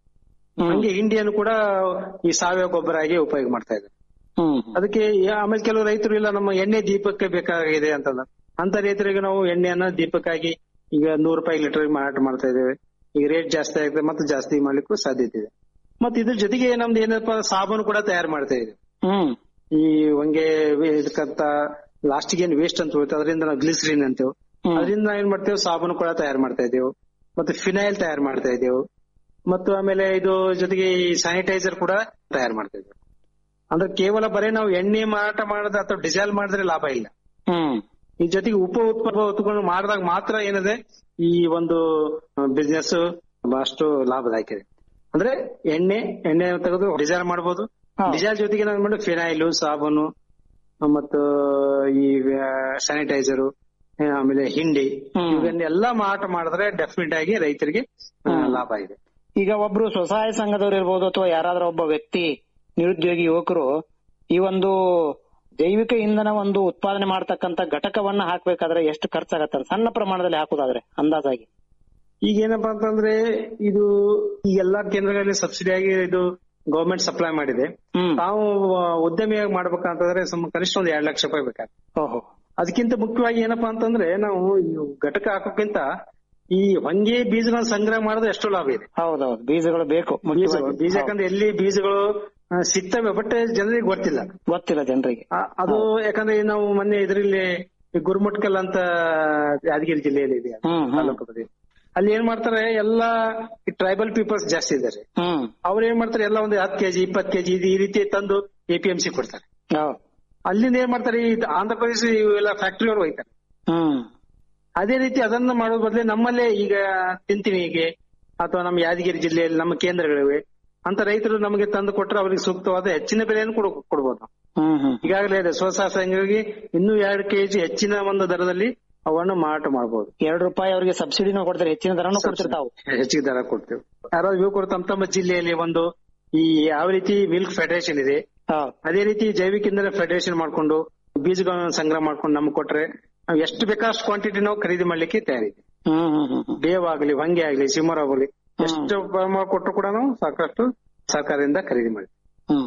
ಹೊಂಗೆ ಹಿಂಡಿಯನ್ನು ಕೂಡ ಈ ಸಾವಯವ ಗೊಬ್ಬರ ಆಗಿ ಉಪಯೋಗ ಮಾಡ್ತಾ ಇದ್ದಾರೆ ಹ್ಮ್ ಅದಕ್ಕೆ ಯಾ- ಆಮೇಲೆ ಕೆಲವು ರೈತರು ಇಲ್ಲ ನಮ್ಮ ಎಣ್ಣೆ ದೀಪಕ್ಕೆ ಬೇಕಾಗಿದೆ ಅಂತಂದ ಅಂತ ರೈತರಿಗೆ ನಾವು ಎಣ್ಣೆಯನ್ನ ದೀಪಕ್ಕಾಗಿ ಈಗ ನೂರು ರೂಪಾಯಿ ಲೀಟರ್ ಮಾರಾಟ ಮಾಡ್ತಾ ಇದ್ದೇವೆ ಈಗ ರೇಟ್ ಜಾಸ್ತಿ ಆಗಿದೆ ಮತ್ತೆ ಜಾಸ್ತಿ ಮಾಡ್ಲಿಕ್ಕೂ ಸಾಧ್ಯತೆ ಇದೆ ಮತ್ತೆ ಇದ್ರ ಜೊತೆಗೆ ನಮ್ದು ಏನಪ್ಪಾ ಸಾಬೂನು ಕೂಡ ತಯಾರು ಮಾಡ್ತಾ ಇದ್ದೀವಿ ಹ್ಮ್ ಈ ಹೊಂಗೆ ವೇ- ಇದಕ್ಕಂತ ಲಾಸ್ಟಿಗೆ ಏನ್ ವೇಸ್ಟ್ ಅಂತ ಹೋಗುತ್ತೆ ಅದರಿಂದ ನಾವು ಗ್ಲಿಸರಿನ್ ಅಂತೇವೆ ಹ್ಮ್. ಅದರಿಂದ ನಾವ್ ಏನ್ ಮಾಡ್ತೇವೆ ಸಾಬೂನು ಕೂಡ ತಯಾರು ಮಾಡ್ತಾ ಇದ್ದೇವೆ ಮತ್ತೆ ಫಿನೈಲ್ ತಯಾರು ಮಾಡ್ತಾ ಇದ್ದೇವೆ ಮತ್ತು ಆಮೇಲೆ ಇದು ಜೊತೆಗೆ ಈ ಸ್ಯಾನಿಟೈಸರ್ ಕೂಡ ತಯಾರು ಮಾಡ್ತಾ ಇದ್ದೇವೆ ಅಂದ್ರೆ ಕೇವಲ ಬರೀ ನಾವು ಎಣ್ಣೆ ಮಾರಾಟ ಮಾಡದ ಅಥವಾ ಡಿಸೈಲ್ ಮಾಡಿದ್ರೆ ಲಾಭ ಇಲ್ಲ ಹ್ಮ್ ಈ ಜೊತೆಗೆ ಉಪ ಉತ್ಪನ್ನ ಉತ್ಪನ್ನ ಮಾಡಿದಾಗ ಮಾತ್ರ ಏನಿದೆ ಈ ಒಂದು ಬಿಸ್ನೆಸ್ ಬಹಳಷ್ಟು ಲಾಭದಾಯಕ ಇದೆ ಅಂದ್ರೆ ಎಣ್ಣೆ ಎಣ್ಣೆ ತೆಗೆದು ಡಿಸೈಲ್ ಮಾಡಬಹುದು ಹಾ. ಡಿಸೈಲ್ ಜೊತೆಗೆ ನಾವು ಮಾಡಿ ಫಿನೈಲು ಸಾಬೂನು ಮತ್ತು ಈ ಸ್ಯಾನಿಟೈಸರು ಆಮೇಲೆ ಹಿಂಡಿ ಹ್ಮ್. ಇವನ್ನೆಲ್ಲ ಮಾರಾಟ ಮಾಡಿದ್ರೆ ಡೆಫಿನೆಟ್ ಆಗಿ ರೈತರಿಗೆ ಆ, ಲಾಭ ಇದೆ ಈಗ ಒಬ್ರು ಸ್ವಸಹಾಯ ಸಂಘದವ್ರು ಇರ್ಬೋದು ಅಥವಾ ಯಾರಾದ್ರೂ ಒಬ್ಬ ವ್ಯಕ್ತಿ ನಿರುದ್ಯೋಗಿ ಯುವಕರು ಈ ಒಂದು ಜೈವಿಕ ಇಂಧನ ಒಂದು ಉತ್ಪಾದನೆ ಮಾಡ್ತಕ್ಕಂತ ಘಟಕವನ್ನ ಹಾಕ್ಬೇಕಾದ್ರೆ ಎಷ್ಟು ಖರ್ಚಾಗತ್ತೆ ಸಣ್ಣ ಪ್ರಮಾಣದಲ್ಲಿ ಹಾಕುದಾದ್ರೆ ಅಂದಾಜಾಗಿ ಈಗ ಏನಪ್ಪಾ ಅಂತಂದ್ರೆ ಇದು ಈ ಎಲ್ಲಾ ಕೇಂದ್ರಗಳಲ್ಲಿ ಸಬ್ಸಿಡಿ ಆಗಿ ಇದು ಗವರ್ಮೆಂಟ್ ಸಪ್ಲೈ ಮಾಡಿದೆ ಹ್ಮ್ ತಾವು ಆ, ಉದ್ಯಮಿಯಾಗಿ ಮಾಡ್ಬೇಕಂತಂದ್ರೆ ಸುಮ್ಮ ಕನಿಷ್ಠ ಒಂದ್ ಎರಡ್ ಲಕ್ಷ ರೂಪಾಯಿ ಬೇಕಾಗ್ತದೆ ಓಹೋ ಅದಕ್ಕಿಂತ ಮುಖ್ಯವಾಗಿ ಏನಪ್ಪಾ ಅಂತಂದ್ರೆ ನಾವು ಈ ಘಟಕ ಹಾಕೋಕ್ಕಿಂತ ಈ ಹೊಂಗೆ ಬೀಜಗಳನ್ನ ಸಂಗ್ರಹ ಮಾಡೋದು ಎಷ್ಟೋ ಲಾಭ ಇದೆ ಹೌದೌದು ಬೀಜಗಳು ಬೇಕು ಬೀಜಗಳು ಮುಖ್ಯವಾಗಿ. ಬೀಜ ಯಾಕಂದ್ರೆ ಎಲ್ಲಿ ಬೀಜಗಳು ಆ, ಸಿಗ್ತವೆ ಬಟ್ ಜನರಿಗೆ ಗೊತ್ತಿಲ್ಲ ಗೊತ್ತಿಲ್ಲ ಜನರಿಗೆ ಆ, ಅದು ಯಾಕಂದ್ರೆ ನಾವು ಮೊನ್ನೆ ಇದರಲ್ಲಿ ಗುರುಮಟ್ಕಲ್ ಅಂತ ಯಾದಗಿರಿ ಜಿಲ್ಲೆಯಲ್ಲಿ ಇದೆ ಹ್ಮ್ ಹ್ಮ್ ತಾಲೂಕು ಬದಿ. ಅಲ್ಲಿ ಏನ್ ಮಾಡ್ತಾರೆ ಎಲ್ಲಾ ಟ್ರೈಬಲ್ ಪೀಪಲ್ಸ್ ಜಾಸ್ತಿ ಇದ್ದಾರೆ ಹ್ಮ್ ಅವ್ರು ಏನ್ ಮಾಡ್ತಾರೆ ಎಲ್ಲ ಒಂದು ಹತ್ತು ಕೆಜಿ ಇಪ್ಪತ್ತು ಕೆಜಿ ಈ ರೀತಿ ತಂದು ಎಪಿಎಂಸಿ ಕೊಡ್ತಾರೆ ಹೌದು ಅಲ್ಲಿಂದ ಏನ್ ಮಾಡ್ತಾರೆ ಈ ಆಂಧ್ರ ಪ್ರದೇಶ ಇವೆಲ್ಲ ಫ್ಯಾಕ್ಟರಿ ಅವ್ರು ಹೋಯ್ತಾರೆ ಹ್ಮ್ ಅದೇ ರೀತಿ ಅದನ್ನ ಮಾಡೋ ಬದಲೇ ನಮ್ಮಲ್ಲೇ ಈಗ ತಿಂತಿಣಿಗೆ ಅಥವಾ ನಮ್ಮ ಯಾದಗಿರಿ ಜಿಲ್ಲೆಯಲ್ಲಿ ನಮ್ಮ ಕೇಂದ್ರಗಳಿವೆ ಅಂತ ರೈತರು ನಮಗೆ ತಂದು ಕೊಟ್ಟರೆ ಅವರಿಗೆ ಸೂಕ್ತವಾದ ಹೆಚ್ಚಿನ ಬೆಲೆಯನ್ನು ಕೊಡ ಕೊಡ್ಬೋದು ನಾವು. ಹ್ಮ್ ಹ್ಮ್ ಈಗಾಗಲೇ ಇದೆ ಸ್ವಸಹಾಯ ಸಂಘಗಳಿಗೆ ಇನ್ನೂ ಎರಡು ಕೆಜಿ ಹೆಚ್ಚಿನ ಒಂದು ದರದಲ್ಲಿ ಅವನ್ನು ಮಾರಾಟ ಮಾಡಬಹುದು ಎರಡು ರೂಪಾಯಿ ಅವರಿಗೆ ಸಬ್ಸಿಡಿನೂ ಕೊಡ್ತಾರೆ ಹೆಚ್ಚಿನ ದರನೂ ಕೊಡ್ತಿರ್ತಾವು ಹೆಚ್ಚಿಗೆ ದರ ಕೊಡ್ತೇವೆ ಯಾರಾದ್ರೂ ಯುವಕರು ತಮ್ಮ ತಮ್ಮ ಜಿಲ್ಲೆಯಲ್ಲಿ ಒಂದು ಈ ಯಾವ ರೀತಿ ಮಿಲ್ಕ್ ಫೆಡರೇಷನ್ ಇದೆ ಹೌದು ಅದೇ ರೀತಿ ಜೈವಿಕ ಇಂಧನ ಫೆಡರೇಷನ್ ಮಾಡ್ಕೊಂಡು ಬೀಜಗಳನ್ನು ಸಂಗ್ರಹ ಮಾಡ್ಕೊಂಡು ನಮ್ಗೆ ಕೊಟ್ರೆ ನಾವು ಎಷ್ಟು ಬೇಕಾಷ್ಟು ಕ್ವಾಂಟಿಟಿ ನಾವು ಖರೀದಿ ಮಾಡ್ಲಿಕ್ಕೆ ತಯಾರಿದೆ ಹ್ಮ್ ಹ್ಮ್ ಹ್ಮ್ ಹ್ಮ್ ಬೇವ್ ಆಗ್ಲಿ ಹೊಂಗೆ ಆಗ್ಲಿ ಸಿಮರ್ ಆಗಲಿ ಎಷ್ಟು ಪ್ರಮಾಣ ಕೊಟ್ಟರು ಕೂಡ ನಾವು ಸಾಕಷ್ಟು ಸರ್ಕಾರದಿಂದ ಖರೀದಿ ಮಾಡಿ ಹ್ಮ್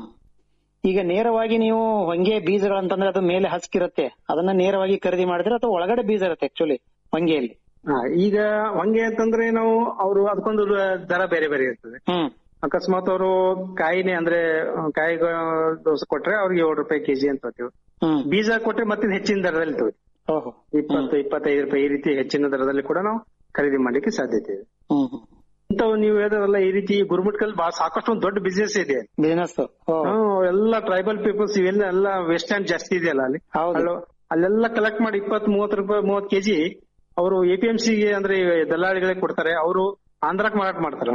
ಈಗ ನೇರವಾಗಿ ನೀವು ಹೊಂಗೆ ಬೀಜಗಳಂತಂದ್ರೆ ಅದು ಮೇಲೆ ಹಸ್ಕಿರುತ್ತೆ ಅದನ್ನ ನೇರವಾಗಿ ಖರೀದಿ ಮಾಡಿದ್ರೆ ಅಥವಾ ಒಳಗಡೆ ಬೀಜ ಇರುತ್ತೆ ಆಕ್ಚುಲಿ ಹೊಂಗೆಯಲ್ಲಿ ಹಾ, ಈಗ ಹೊಂಗೆ ಅಂತಂದ್ರೆ ನಾವು ಅವರು ಅದಕ್ಕೊಂದು ದರ ಬೇರೆ ಬೇರೆ ಇರ್ತದೆ ಹ್ಮ್ ಅಕಸ್ಮಾತ್ ಅವರು ಕಾಯಿನೇ ಅಂದ್ರೆ ಆ, ಕಾಯಿ ದೋಸೆ ಕೊಟ್ರೆ ಅವ್ರಿಗೆ ಏಳು ರೂಪಾಯಿ ಕೆಜಿ ಅಂತ ತಗೋತೀವಿ ಹ್ಮ್ ಬೀಜ ಕೊಟ್ರೆ ಮತ್ತೆ ಹೆಚ್ಚಿನ ದರದಲ್ಲಿ ತಗೋತೀವಿ ಓಹೋ ಇಪ್ಪತ್ತು ಇಪ್ಪತ್ತೈದು ರೂಪಾಯಿ ಈ ರೀತಿ ಹೆಚ್ಚಿನ ದರದಲ್ಲಿ ಕೂಡ ನಾವು ಖರೀದಿ ಮಾಡ್ಲಿಕ್ಕೆ ಸಾಧ್ಯತೆ ಇದೆ ಹ್ಮ್ ಹ್ಮ್ ಇಂಥವು ನೀವು ಹೇಳಿದ್ರಲ್ಲ ಈ ರೀತಿ ಗುರುಮಟ್ಕಲ್ ಬಹಳ ಸಾಕಷ್ಟು ಒಂದು ದೊಡ್ಡ ಬಿಸ್ನೆಸ್ ಇದೆ ಬಿಸಿನೆಸ್ ಹ್ಮ್, ಎಲ್ಲ ಟ್ರೈಬಲ್ ಪೀಪಲ್ಸ್ ಇವೆಲ್ಲ ಎಲ್ಲ ವೆಸ್ಟ್ ಹ್ಯಾಂಡ್ ಜಾಸ್ತಿ ಇದೆಯಲ್ಲ ಅಲ್ಲಿ ಹೌದು. ಅಲ್ಲೋ- ಅಲ್ಲೆಲ್ಲ ಕಲೆಕ್ಟ್ ಮಾಡಿ ಇಪ್ಪತ್ ಮೂವತ್ ರೂಪಾಯಿ ಮೂವತ್ ಕೆಜಿ ಅವರು ಎಪಿಎಂಸಿ ಗೆ ಅಂದ್ರೆ ಈ ದಲ್ಲಾಳಿಗಳಿಗೆ ಕೊಡ್ತಾರೆ ಅವರು ಆಂಧ್ರಕ್ ಮಾರಾಟ ಮಾಡ್ತಾರ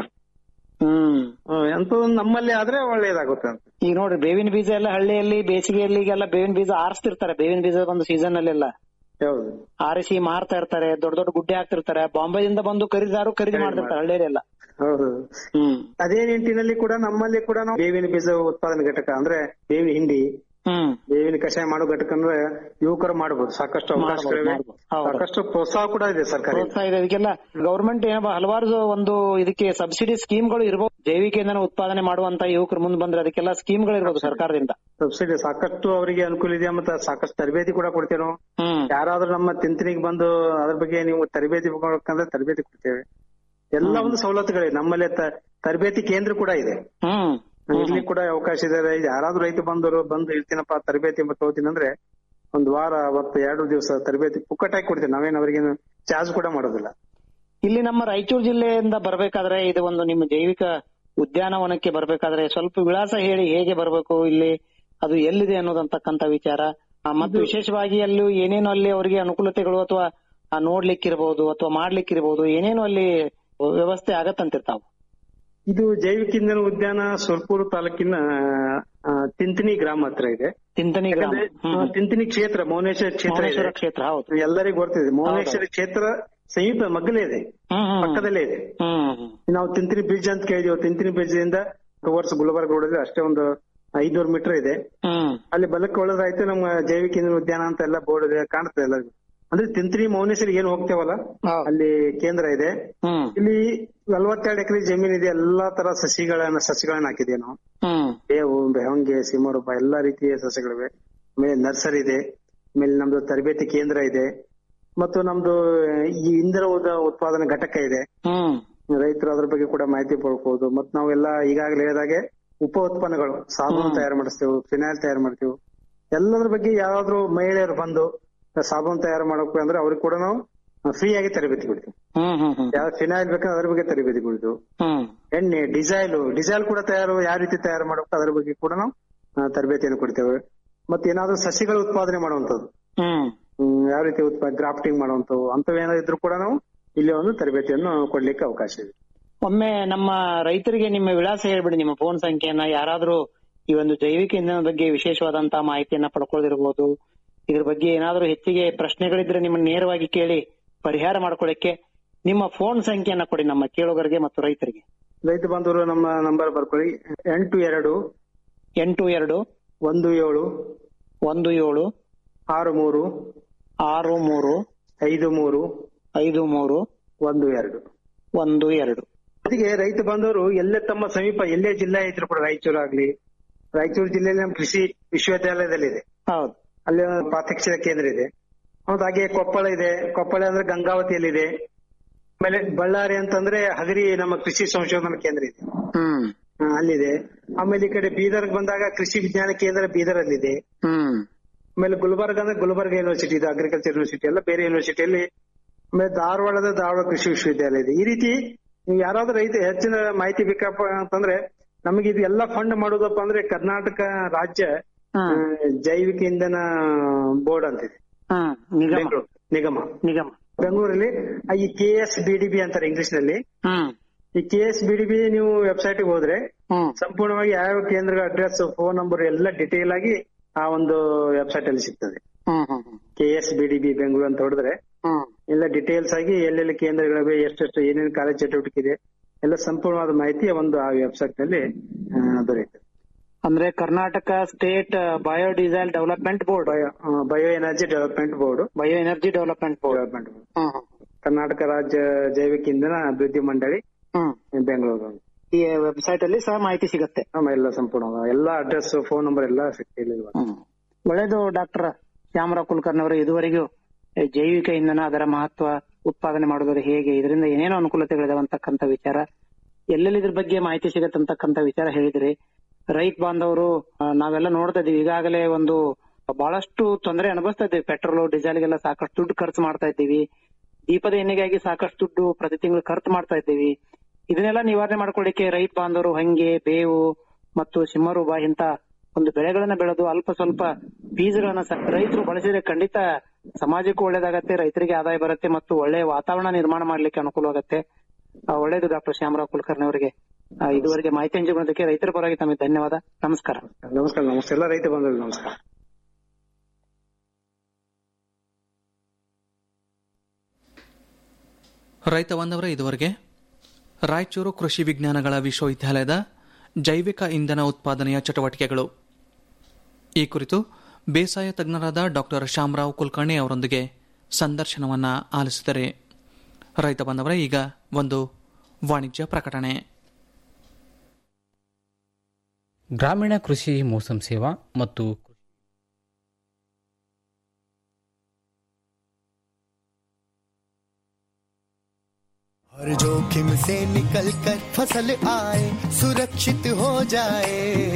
ಹ್ಮ್ ಎಂತದ್ದು ನಮ್ಮಲ್ಲಿ ಆದ್ರೆ ಒಳ್ಳೇದಾಗುತ್ತೆ ಅಂತ ಈಗ ನೋಡ್ರಿ ಬೇವಿನ ಬೀಜ ಎಲ್ಲ ಹಳ್ಳಿಯಲ್ಲಿ ಬೇಸಿಗೆಯಲ್ಲಿ ಈಗೆಲ್ಲ ಬೇವಿನ ಬೀಜ ಆರಿಸ್ತಿರ್ತಾರೆ ಬೇವಿನ ಬೀಜ ಒಂದು ಸೀಸನ್ ಅಲ್ಲೆಲ್ಲ ಹೌದು ಆರಿಸಿ ಮಾರ್ತಾ ಇರ್ತಾರೆ ದೊಡ್ಡ ದೊಡ್ಡ ಗುಡ್ಡೆ ಹಾಕ್ತಿರ್ತಾರೆ ಬಾಂಬೆದಿಂದ ಬಂದು ಖರೀದಾರು ಖರೀದಿ ಮಾಡ್ತಿರ್ತಾರೆ ಹಳ್ಳಿಯಲ್ಲೆಲ್ಲ ಹೌದು ಹ್ಮ್ ಅದೇ ನಿಟ್ಟಿನಲ್ಲಿ ಕೂಡ ನಮ್ಮಲ್ಲಿ ಕೂಡ ನಾವು ಬೇವಿನ ಬೀಜ ಉತ್ಪಾದನೆ ಘಟಕ ಅಂದ್ರೆ ಬೇವಿನ ಹಿಂಡಿ ಹ್ಮ್ ಬೇವಿನ ಕಷಾಯ ಮಾಡೋ ಘಟಕ ಅಂದ್ರೆ ಯುವಕರು ಮಾಡಬಹುದು ಸಾಕಷ್ಟು ಅವಕಾಶಗಳಿವೆ ಮಾಡ್ಬೋದು. ಹೌದು. ಸಾಕಷ್ಟು ಪ್ರೋತ್ಸಾಹ ಕೂಡ ಇದೆ ಸರ್ಕಾರ ಪ್ರೋತ್ಸಾಹ ಇದೆ ಇದಕ್ಕೆಲ್ಲ ಗೌರ್ಮೆಂಟ್ ಹಲವಾರು ಒಂದು ಇದಕ್ಕೆ ಸಬ್ಸಿಡಿ ಸ್ಕೀಮ್ಗಳು ಇರ್ಬೋದು ಜೈವಿಕ ಇಂಧನ ಉತ್ಪಾದನೆ ಮಾಡುವಂತ ಯುವಕರು ಮುಂದೆ ಬಂದ್ರೆ ಅದಕ್ಕೆಲ್ಲ ಸ್ಕೀಮ್ಗಳು ಇರ್ಬೋದು ಸರ್ಕಾರದಿಂದ ಸಬ್ಸಿಡಿ ಸಾಕಷ್ಟು ಅವರಿಗೆ ಅನುಕೂಲ ಇದೆ ಮತ್ತೆ ಸಾಕಷ್ಟು ತರಬೇತಿ ಕೂಡ ಕೊಡ್ತೇವೆ ನಾವು ಹ್ಮ್ ಯಾರಾದ್ರೂ ನಮ್ಮ ತಿಂತನಿಗೆ ಬಂದು ಅದ್ರ ಬಗ್ಗೆ ನೀವು ತರಬೇತಿ ಬೇಕಂದ್ರೆ ತರಬೇತಿ ಕೊಡ್ತೇವೆ ಎಲ್ಲ ಒಂದು ಸವಲತ್ತುಗಳಿವೆ ನಮ್ಮಲ್ಲಿ ತ- ತರಬೇತಿ ಕೇಂದ್ರ ಕೂಡ ಇದೆ ಹ್ಮ್ ಇಲ್ಲಿ ಕೂಡ ಅವಕಾಶ ಇದೆ ಯಾರಾದ್ರೂ ರೈತ ಬಂದರು ಬಂದು ಇರ್ತೀನಪ್ಪ ತರಬೇತಿ ತಗೋತೀನಿ ಅಂದ್ರೆ ಒಂದ್ ವಾರ ಅವತ್ತು ಎರಡು ದಿವಸ ತರಬೇತಿ ಪುಕ್ಕಟಾಗಿ ಕೊಡ್ತೀವಿ ನಾವೇನ್ ಅವರಿಗೇನು ಚಾರ್ಜ್ ಕೂಡ ಮಾಡೋದಿಲ್ಲ ಇಲ್ಲಿ ನಮ್ಮ ರಾಯಚೂರು ಜಿಲ್ಲೆಯಿಂದ ಬರ್ಬೇಕಾದ್ರೆ ಇದು ಒಂದು ನಿಮ್ಮ ಜೈವಿಕ ಉದ್ಯಾನವನಕ್ಕೆ ಬರ್ಬೇಕಾದ್ರೆ ಸ್ವಲ್ಪ ವಿಳಾಸ ಹೇಳಿ ಹೇಗೆ ಬರ್ಬೇಕು ಇಲ್ಲಿ ಅದು ಎಲ್ಲಿದೆ ಅನ್ನೋದಂತಕ್ಕಂತ ವಿಚಾರ ಆ, ಮತ್ತು ವಿಶೇಷವಾಗಿ ಅಲ್ಲಿ ಏನೇನು ಅಲ್ಲಿ ಅವರಿಗೆ ಅನುಕೂಲತೆಗಳು ಅಥವಾ ನೋಡ್ಲಿಕ್ಕಿರಬಹುದು ಅಥವಾ ಮಾಡ್ಲಿಕ್ಕಿರಬಹುದು ಏನೇನು ಅಲ್ಲಿ ವ್ಯವಸ್ಥೆ ಆಗತ್ತಂತಿರ್ತಾವ ಇದು ಜೈವಿಕ ಇಂಧನ ಉದ್ಯಾನ ಸುರ್ಪುರ ತಾಲೂಕಿನ ಆ, ತಿಂತಿನಿ ಗ್ರಾಮ ಹತ್ರ ಇದೆ ತಿಂತನಿ ಗ್ರಾಮ ಯಾಕಂದ್ರೆ, ಹ್ಮ್. ಆ, ತಿಂತಿನಿ ಕ್ಷೇತ್ರ ಮೌನೇಶ್ವರ ಕ್ಷೇತ್ರ ಮೌನೇಶ್ವರ ಇದೆ. ಕ್ಷೇತ್ರ ಹೌದು ಎಲ್ಲರಿಗೂ ಗೊತ್ತಿದೆ ಮೌನೇಶ್ವರ ಕ್ಷೇತ್ರ ಸಂಯುಕ್ತ ಮಗ್ಗಲೇ ಇದೆ ಹ್ಮ್ ಹ್ಮ್ ಪಕ್ಕದಲ್ಲೇ ಇದೆ ಹ್ಮ್ ಹ್ಮ್ ನಾವು ತಿಂತಿನಿ ಬ್ರಿಡ್ಜ್ ಅಂತ ಕೇಳಿದೀವಿ ತಿಂತಿನಿ ಬ್ರಿಡ್ಜ್ ಇಂದ ಟುವರ್ಸ್ ಗುಲ್ಬರ್ಗ ರೋಡ್ ಇದೆ ಅಷ್ಟೇ ಒಂದು ಐದ್ನೂರು ಮೀಟರ್ ಇದೆ ಹ್ಮ್ ಅಲ್ಲಿ ಬಲಕ್ಕೆ ಒಳದಾಯ್ತು ನಮ್ಮ ಜೈವಿಕ ಇಂಧನ ಉದ್ಯಾನ ಅಂತ ಎಲ್ಲ ಬೋರ್ಡ್ ಇದೆ ಕಾಣ್ತದೆ ಎಲ್ಲರಿಗೂ ಅಂದ್ರೆ ತಿಂತ್ರಿ ಮೌನೇಶ್ವರಿ ಏನ್ ಹೋಗ್ತೇವಲ್ಲ ಹೌದು. ಅಲ್ಲಿ ಕೇಂದ್ರ ಇದೆ ಹ್ಮ್ ಇಲ್ಲಿ ನಲ್ವತ್ತೆರಡು ಎಕರೆ ಜಮೀನ್ ಇದೆ ಎಲ್ಲಾ ತರ ಸಸಿಗಳನ್ನ ಸಸಿಗಳನ್ನ ಹಾಕಿದೀವಿ ನಾವು ಹ್ಮ್ ಬೇವು ಬೆಹಂಗೆ ಸಿಮರೂಪ ಎಲ್ಲಾ ರೀತಿಯ ಸಸ್ಯಗಳಿವೆ ಆಮೇಲೆ ನರ್ಸರಿ ಇದೆ ಆಮೇಲೆ ನಮ್ದು ತರಬೇತಿ ಕೇಂದ್ರ ಇದೆ ಮತ್ತು ನಮ್ದು ಈ ಇಂಧನ ಉದ- ಉತ್ಪಾದನಾ ಘಟಕ ಇದೆ ಹ್ಮ್ ರೈತರು ಅದ್ರ ಬಗ್ಗೆ ಕೂಡ ಮಾಹಿತಿ ಪಡ್ಕೋಬಹುದು ಮತ್ ನಾವೆಲ್ಲ ಈಗಾಗಲೇ ಹೇಳಿದಾಗೆ ಉಪ ಉತ್ಪನ್ನಗಳು ಸಾಬೂನು ತಯಾರು ಮಾಡಿಸ್ತೇವೆ ಫಿನಾಯ್ಲ್ ತಯಾರು ಮಾಡ್ತೀವಿ ಎಲ್ಲದ್ರ ಬಗ್ಗೆ ಯಾವ್ದಾದ್ರು ಮಹಿಳೆಯರು ಬಂದು ಸಾಬೂನು ತಯಾರು ಮಾಡಬೇಕು ಅಂದ್ರೆ ಅವ್ರಿಗೆ ಕೂಡ ನಾವು ಫ್ರೀ ಆಗಿ ತರಬೇತಿ ಕೊಡ್ತೀವಿ ಹ್ಮ್ ಹ್ಮ್ ಹ್ಮ್ ಯಾವ ಫಿನಾಯ್ಲ್ ಬೇಕಾದ್ರೆ ಅದ್ರ ಬಗ್ಗೆ ತರಬೇತಿ ಕೊಡ್ತೀವಿ ಹ್ಮ್ ಎಣ್ಣೆ ಡಿಸೈಲ್ ಡಿಸೈಲ್ ಕೂಡ ತಯಾರು ಯಾವ ರೀತಿ ತಯಾರು ಮಾಡಬೇಕು ಅದ್ರ ಬಗ್ಗೆ ಕೂಡ ನಾವು ಆ, ತರಬೇತಿಯನ್ನು ಕೊಡ್ತೇವೆ ಮತ್ತೆ ಏನಾದ್ರೂ ಸಸಿಗಳ ಉತ್ಪಾದನೆ ಮಾಡುವಂತದ್ದು ಹ್ಮ್ ಹ್ಮ್, ಯಾವ ರೀತಿ ಉತ್ಪಾ ಗ್ರಾಫ್ಟಿಂಗ್ ಮಾಡುವಂತವು ಅಂತವ್ ಏನಾದ್ರು ಇದ್ರೂ ಕೂಡ ನಾವು ಇಲ್ಲಿ ಒಂದು ತರಬೇತಿಯನ್ನು ಕೊಡ್ಲಿಕ್ಕೆ ಅವಕಾಶ ಇದೆ ಒಮ್ಮೆ ನಮ್ಮ ರೈತರಿಗೆ ನಿಮ್ಮ ವಿಳಾಸ ಹೇಳ್ಬಿಡಿ ನಿಮ್ಮ ಫೋನ್ ಸಂಖ್ಯೆಯನ್ನ ಯಾರಾದ್ರೂ ಈ ಒಂದು ಜೈವಿಕ ಇಂಧನದ ಬಗ್ಗೆ ವಿಶೇಷವಾದಂತಹ ಮಾಹಿತಿಯನ್ನ ಪಡ್ಕೊಳ್ಳಿರ್ಬೋದು ಇದ್ರ ಬಗ್ಗೆ ಏನಾದ್ರೂ ಹೆಚ್ಚಿಗೆ ಪ್ರಶ್ನೆಗಳಿದ್ರೆ ನಿಮ್ಮನ್ನ ನೇರವಾಗಿ ಕೇಳಿ ಪರಿಹಾರ ಮಾಡ್ಕೊಳ್ಳಿಕ್ಕೆ ನಿಮ್ಮ ಫೋನ್ ಸಂಖ್ಯೆಯನ್ನ ಕೊಡಿ ನಮ್ಮ ಕೇಳುಗರಿಗೆ ಮತ್ತು ರೈತರಿಗೆ ರೈತ ಬಾಂಧವರು ನಮ್ಮ ನಂಬರ್ ಬರ್ಕೊಳ್ಳಿ ಎಂಟು ಎರಡು ಎಂಟು ಎರಡು ಒಂದು ಏಳು ಒಂದು ಏಳು ಆರು ಮೂರು ಆರು ಮೂರು ಐದು ಮೂರು ಐದು ಮೂರು ಒಂದು ಎರಡು ಒಂದು ಎರಡು ಜೊತೆಗೆ ರೈತ ಬಾಂಧವರು ಎಲ್ಲೇ ತಮ್ಮ ಸಮೀಪ ಎಲ್ಲೇ ಜಿಲ್ಲೆ ಇದ್ರು ಕೂಡ ರಾಯಚೂರು ಆಗ್ಲಿ ರಾಯಚೂರು ಜಿಲ್ಲೆಯಲ್ಲಿ ನಮ್ಮ ಕೃಷಿ ವಿಶ್ವವಿದ್ಯಾಲಯದಲ್ಲಿದೆ ಹೌದು ಅಲ್ಲಿ ಒಂದು ಪ್ರಾತ್ಯಕ್ಷಿಕ ಕೇಂದ್ರ ಇದೆ ಹೌದು ಹಾಗೆ ಕೊಪ್ಪಳ ಇದೆ ಕೊಪ್ಪಳ ಅಂದ್ರೆ ಗಂಗಾವತಿಯಲ್ಲಿದೆ ಆಮೇಲೆ ಬಳ್ಳಾರಿ ಅಂತಂದ್ರೆ ಹಗರಿ ನಮ್ಮ ಕೃಷಿ ಸಂಶೋಧನಾ ಕೇಂದ್ರ ಇದೆ ಹ್ಮ್ ಆ, ಅಲ್ಲಿದೆ ಆಮೇಲೆ ಈ ಕಡೆ ಬೀದರ್ಗ್ ಬಂದಾಗ ಕೃಷಿ ವಿಜ್ಞಾನ ಕೇಂದ್ರ ಬೀದರ್ ಅಲ್ಲಿದೆ ಹ್ಮ್ ಆಮೇಲೆ ಗುಲ್ಬರ್ಗ ಅಂದ್ರೆ ಗುಲ್ಬರ್ಗ ಯೂನಿವರ್ಸಿಟಿ ಇದೆ ಅಗ್ರಿಕಲ್ಚರ್ ಯೂನಿವರ್ಸಿಟಿ ಎಲ್ಲ ಬೇರೆ ಯೂನಿವರ್ಸಿಟಿಯಲ್ಲಿ ಆಮೇಲೆ ಧಾರವಾಡದ ಧಾರವಾಡ ಕೃಷಿ ವಿಶ್ವವಿದ್ಯಾಲಯ ಇದೆ ಈ ರೀತಿ ನೀವು ಯಾರಾದ್ರೂ ರೈತ ಹೆಚ್ಚಿನ ಮಾಹಿತಿ ಬೇಕಪ್ಪ ಅಂತಂದ್ರೆ ನಮಗೆ ಇದು ಎಲ್ಲ ಫಂಡ್ ಮಾಡೋದಪ್ಪ ಅಂದ್ರೆ ಕರ್ನಾಟಕ ರಾಜ್ಯ ಆ, ಜೈವಿಕ ಇಂಧನ ಬೋರ್ಡ್ ಅಂತಿದೆ ಹ್ಮ್ ನಿಗಮ ಬೆಂಗಳೂರು ನಿಗಮ ನಿಗಮ ಬೆಂಗಳೂರಲ್ಲಿ ಆ ಈ K S B D B ಅಂತಾರೆ ಇಂಗ್ಲಿಷ್ ನಲ್ಲಿ ಹ್ಮ್ ಈ K S B D B ನೀವು ವೆಬ್ಸೈಟ್ ಹೋದ್ರೆ ಹ್ಮ್ ಸಂಪೂರ್ಣವಾಗಿ ಯಾವ ಕೇಂದ್ರಗಳ ಅಡ್ರೆಸ್ ಫೋನ್ ನಂಬರ್ ಎಲ್ಲ ಡಿಟೇಲ್ ಆಗಿ ಆ ಒಂದು ವೆಬ್ಸೈಟ್ ಅಲ್ಲಿ ಸಿಗ್ತದೆ ಹ್ಮ್ ಹ್ಮ್ ಹ್ಮ್ K S B D B Bengaluru ಅಂತ ಹೊಡೆದ್ರೆ ಹ್ಮ್ ಎಲ್ಲ ಡಿಟೇಲ್ಸ್ ಆಗಿ ಎಲ್ಲೆಲ್ಲಿ ಕೇಂದ್ರಗಳಿವೆ ಎಷ್ಟೆಷ್ಟು ಏನೇನು ಕಾಲೇಜ್ ಚಟುವಟಿಕೆ ಇದೆ ಎಲ್ಲ ಸಂಪೂರ್ಣವಾದ ಮಾಹಿತಿ ಒಂದು ಆ ವೆಬ್ಸೈಟ್ ನಲ್ಲಿ ಆ, ದೊರೆಯುತ್ತೆ ಅಂದ್ರೆ Karnataka state biodiesel development board bio bio energy development board bio energy development board development Karnataka ರಾಜ್ಯ ಜೈವಿಕ ಇಂಧನ ಅಭಿವೃದ್ಧಿ ಮಂಡಳಿ ಹ್ಮ್ ಬೆಂಗಳೂರು ಈ ವೆಬ್ಸೈಟ್ ಅಲ್ಲಿ ಸಹ ಮಾಹಿತಿ ಸಿಗುತ್ತೆ ನಮ್ಮ ಎಲ್ಲ ಸಂಪೂರ್ಣ ಎಲ್ಲ ಅಡ್ರೆಸ್ ಫೋನ್ ನಂಬರ್ ಎಲ್ಲ ಸಿಗ್ತಿಲ್ಲ ಹ್ಮ್. ಒಳ್ಳೇದು ಡಾಕ್ಟರ್ ಶ್ಯಾಮರಾವ್ ಕುಲಕರ್ಣಿ ಅವರು ಇದುವರೆಗೂ ಈ ಜೈವಿಕ ಇಂಧನ ಅದರ ಮಹತ್ವ ಉತ್ಪಾದನೆ ಮಾಡೋದು ಹೇಗೆ ಇದರಿಂದ ಏನೇನೋ ಅನುಕೂಲತೆಗಳಿದಾವೆ ಅಂತಕ್ಕಂಥ ವಿಚಾರ ಎಲ್ಲೆಲ್ಲಿ ಇದ್ರ ಬಗ್ಗೆ ಮಾಹಿತಿ ಸಿಗತ್ತೆ ಅಂತಕ್ಕಂಥ ವಿಚಾರ ಹೇಳಿದ್ರಿ ರೈತ ಬಾಂಧವರು ಆ, ನಾವೆಲ್ಲ ನೋಡ್ತಾ ಇದೀವಿ ಈಗಾಗಲೇ ಒಂದು ಬಹಳಷ್ಟು ತೊಂದರೆ ಅನುಭವಿಸ್ತಾ ಇದ್ದೀವಿ ಪೆಟ್ರೋಲ್ ಡೀಸೆಲ್ಗೆಲ್ಲ ಸಾಕಷ್ಟು ದುಡ್ಡು ಖರ್ಚು ಮಾಡ್ತಾ ಇದ್ದೀವಿ ದೀಪದ ಎಣ್ಣೆಗಾಗಿ ಸಾಕಷ್ಟು ದುಡ್ಡು ಪ್ರತಿ ತಿಂಗಳು ಖರ್ಚು ಮಾಡ್ತಾ ಇದ್ದೀವಿ ಇದನ್ನೆಲ್ಲ ನಿವಾರಣೆ ಮಾಡ್ಕೊಳ್ಳಿಕ್ಕೆ ರೈತ ಬಾಂಧವರು ಹಂಗೆ ಬೇವು ಮತ್ತು ಸಿಂಹರೂಬ ಇಂತ ಒಂದು ಬೆಳೆಗಳನ್ನ ಬೆಳೆದು ಅಲ್ಪ ಸ್ವಲ್ಪ ಬೀಜಗಳನ್ನ ಸ- ರೈತರು ಬಳಸಿದ್ರೆ ಖಂಡಿತ ಸಮಾಜಕ್ಕೂ ಒಳ್ಳೇದಾಗತ್ತೆ ರೈತರಿಗೆ ಆದಾಯ ಬರುತ್ತೆ ಮತ್ತು ಒಳ್ಳೆ ವಾತಾವರಣ ನಿರ್ಮಾಣ ಮಾಡ್ಲಿಕ್ಕೆ ಅನುಕೂಲವಾಗತ್ತೆ ಆ, ಒಳ್ಳೇದು ಡಾಕ್ಟರ್ ಶ್ಯಾಮರಾವ್ ಕುಲಕರ್ಣಿ ಅವರಿಗೆ ಆ, ಇದುವರೆಗೆ ಮಾಹಿತಿ ಹಂಚಿಕೊಳ್ಳೋದಕ್ಕೆ ರೈತರ ಪರವಾಗಿ ತಮಗೆ ಧನ್ಯವಾದ ನಮಸ್ಕಾರ ನಮಸ್ಕಾರ ನಮಸ್ಕಾರ ಎಲ್ಲ ರೈತ ಬಂಧುಗಳು ನಮಸ್ಕಾರ ರೈತ ಬಾಂಧವರೇ ಇದುವರೆಗೆ ರಾಯಚೂರು ಕೃಷಿ ವಿಜ್ಞಾನಗಳ ವಿಶ್ವವಿದ್ಯಾಲಯದ ಜೈವಿಕ ಇಂಧನ ಉತ್ಪಾದನೆಯ ಚಟುವಟಿಕೆಗಳು ಈ ಕುರಿತು ಬೇಸಾಯ ತಜ್ಞರಾದ ಡಾಕ್ಟರ್ ಶ್ಯಾಮರಾವ್ ಕುಲಕರ್ಣಿ ಅವರೊಂದಿಗೆ ಸಂದರ್ಶನವನ್ನ ಆಲಿಸಿದರೆ ರೈತ ಬಾಂಧವರೇ ಈಗ ಒಂದು ವಾಣಿಜ್ಯ ಪ್ರಕಟಣೆ ಗ್ರಾಮೀಣ ಕೃಷಿ ಮೋಸಂ ಸೇವಾ ಮತ್ತು हर जोखिम से निकल कर फसल आए सुरक्षित हो जाए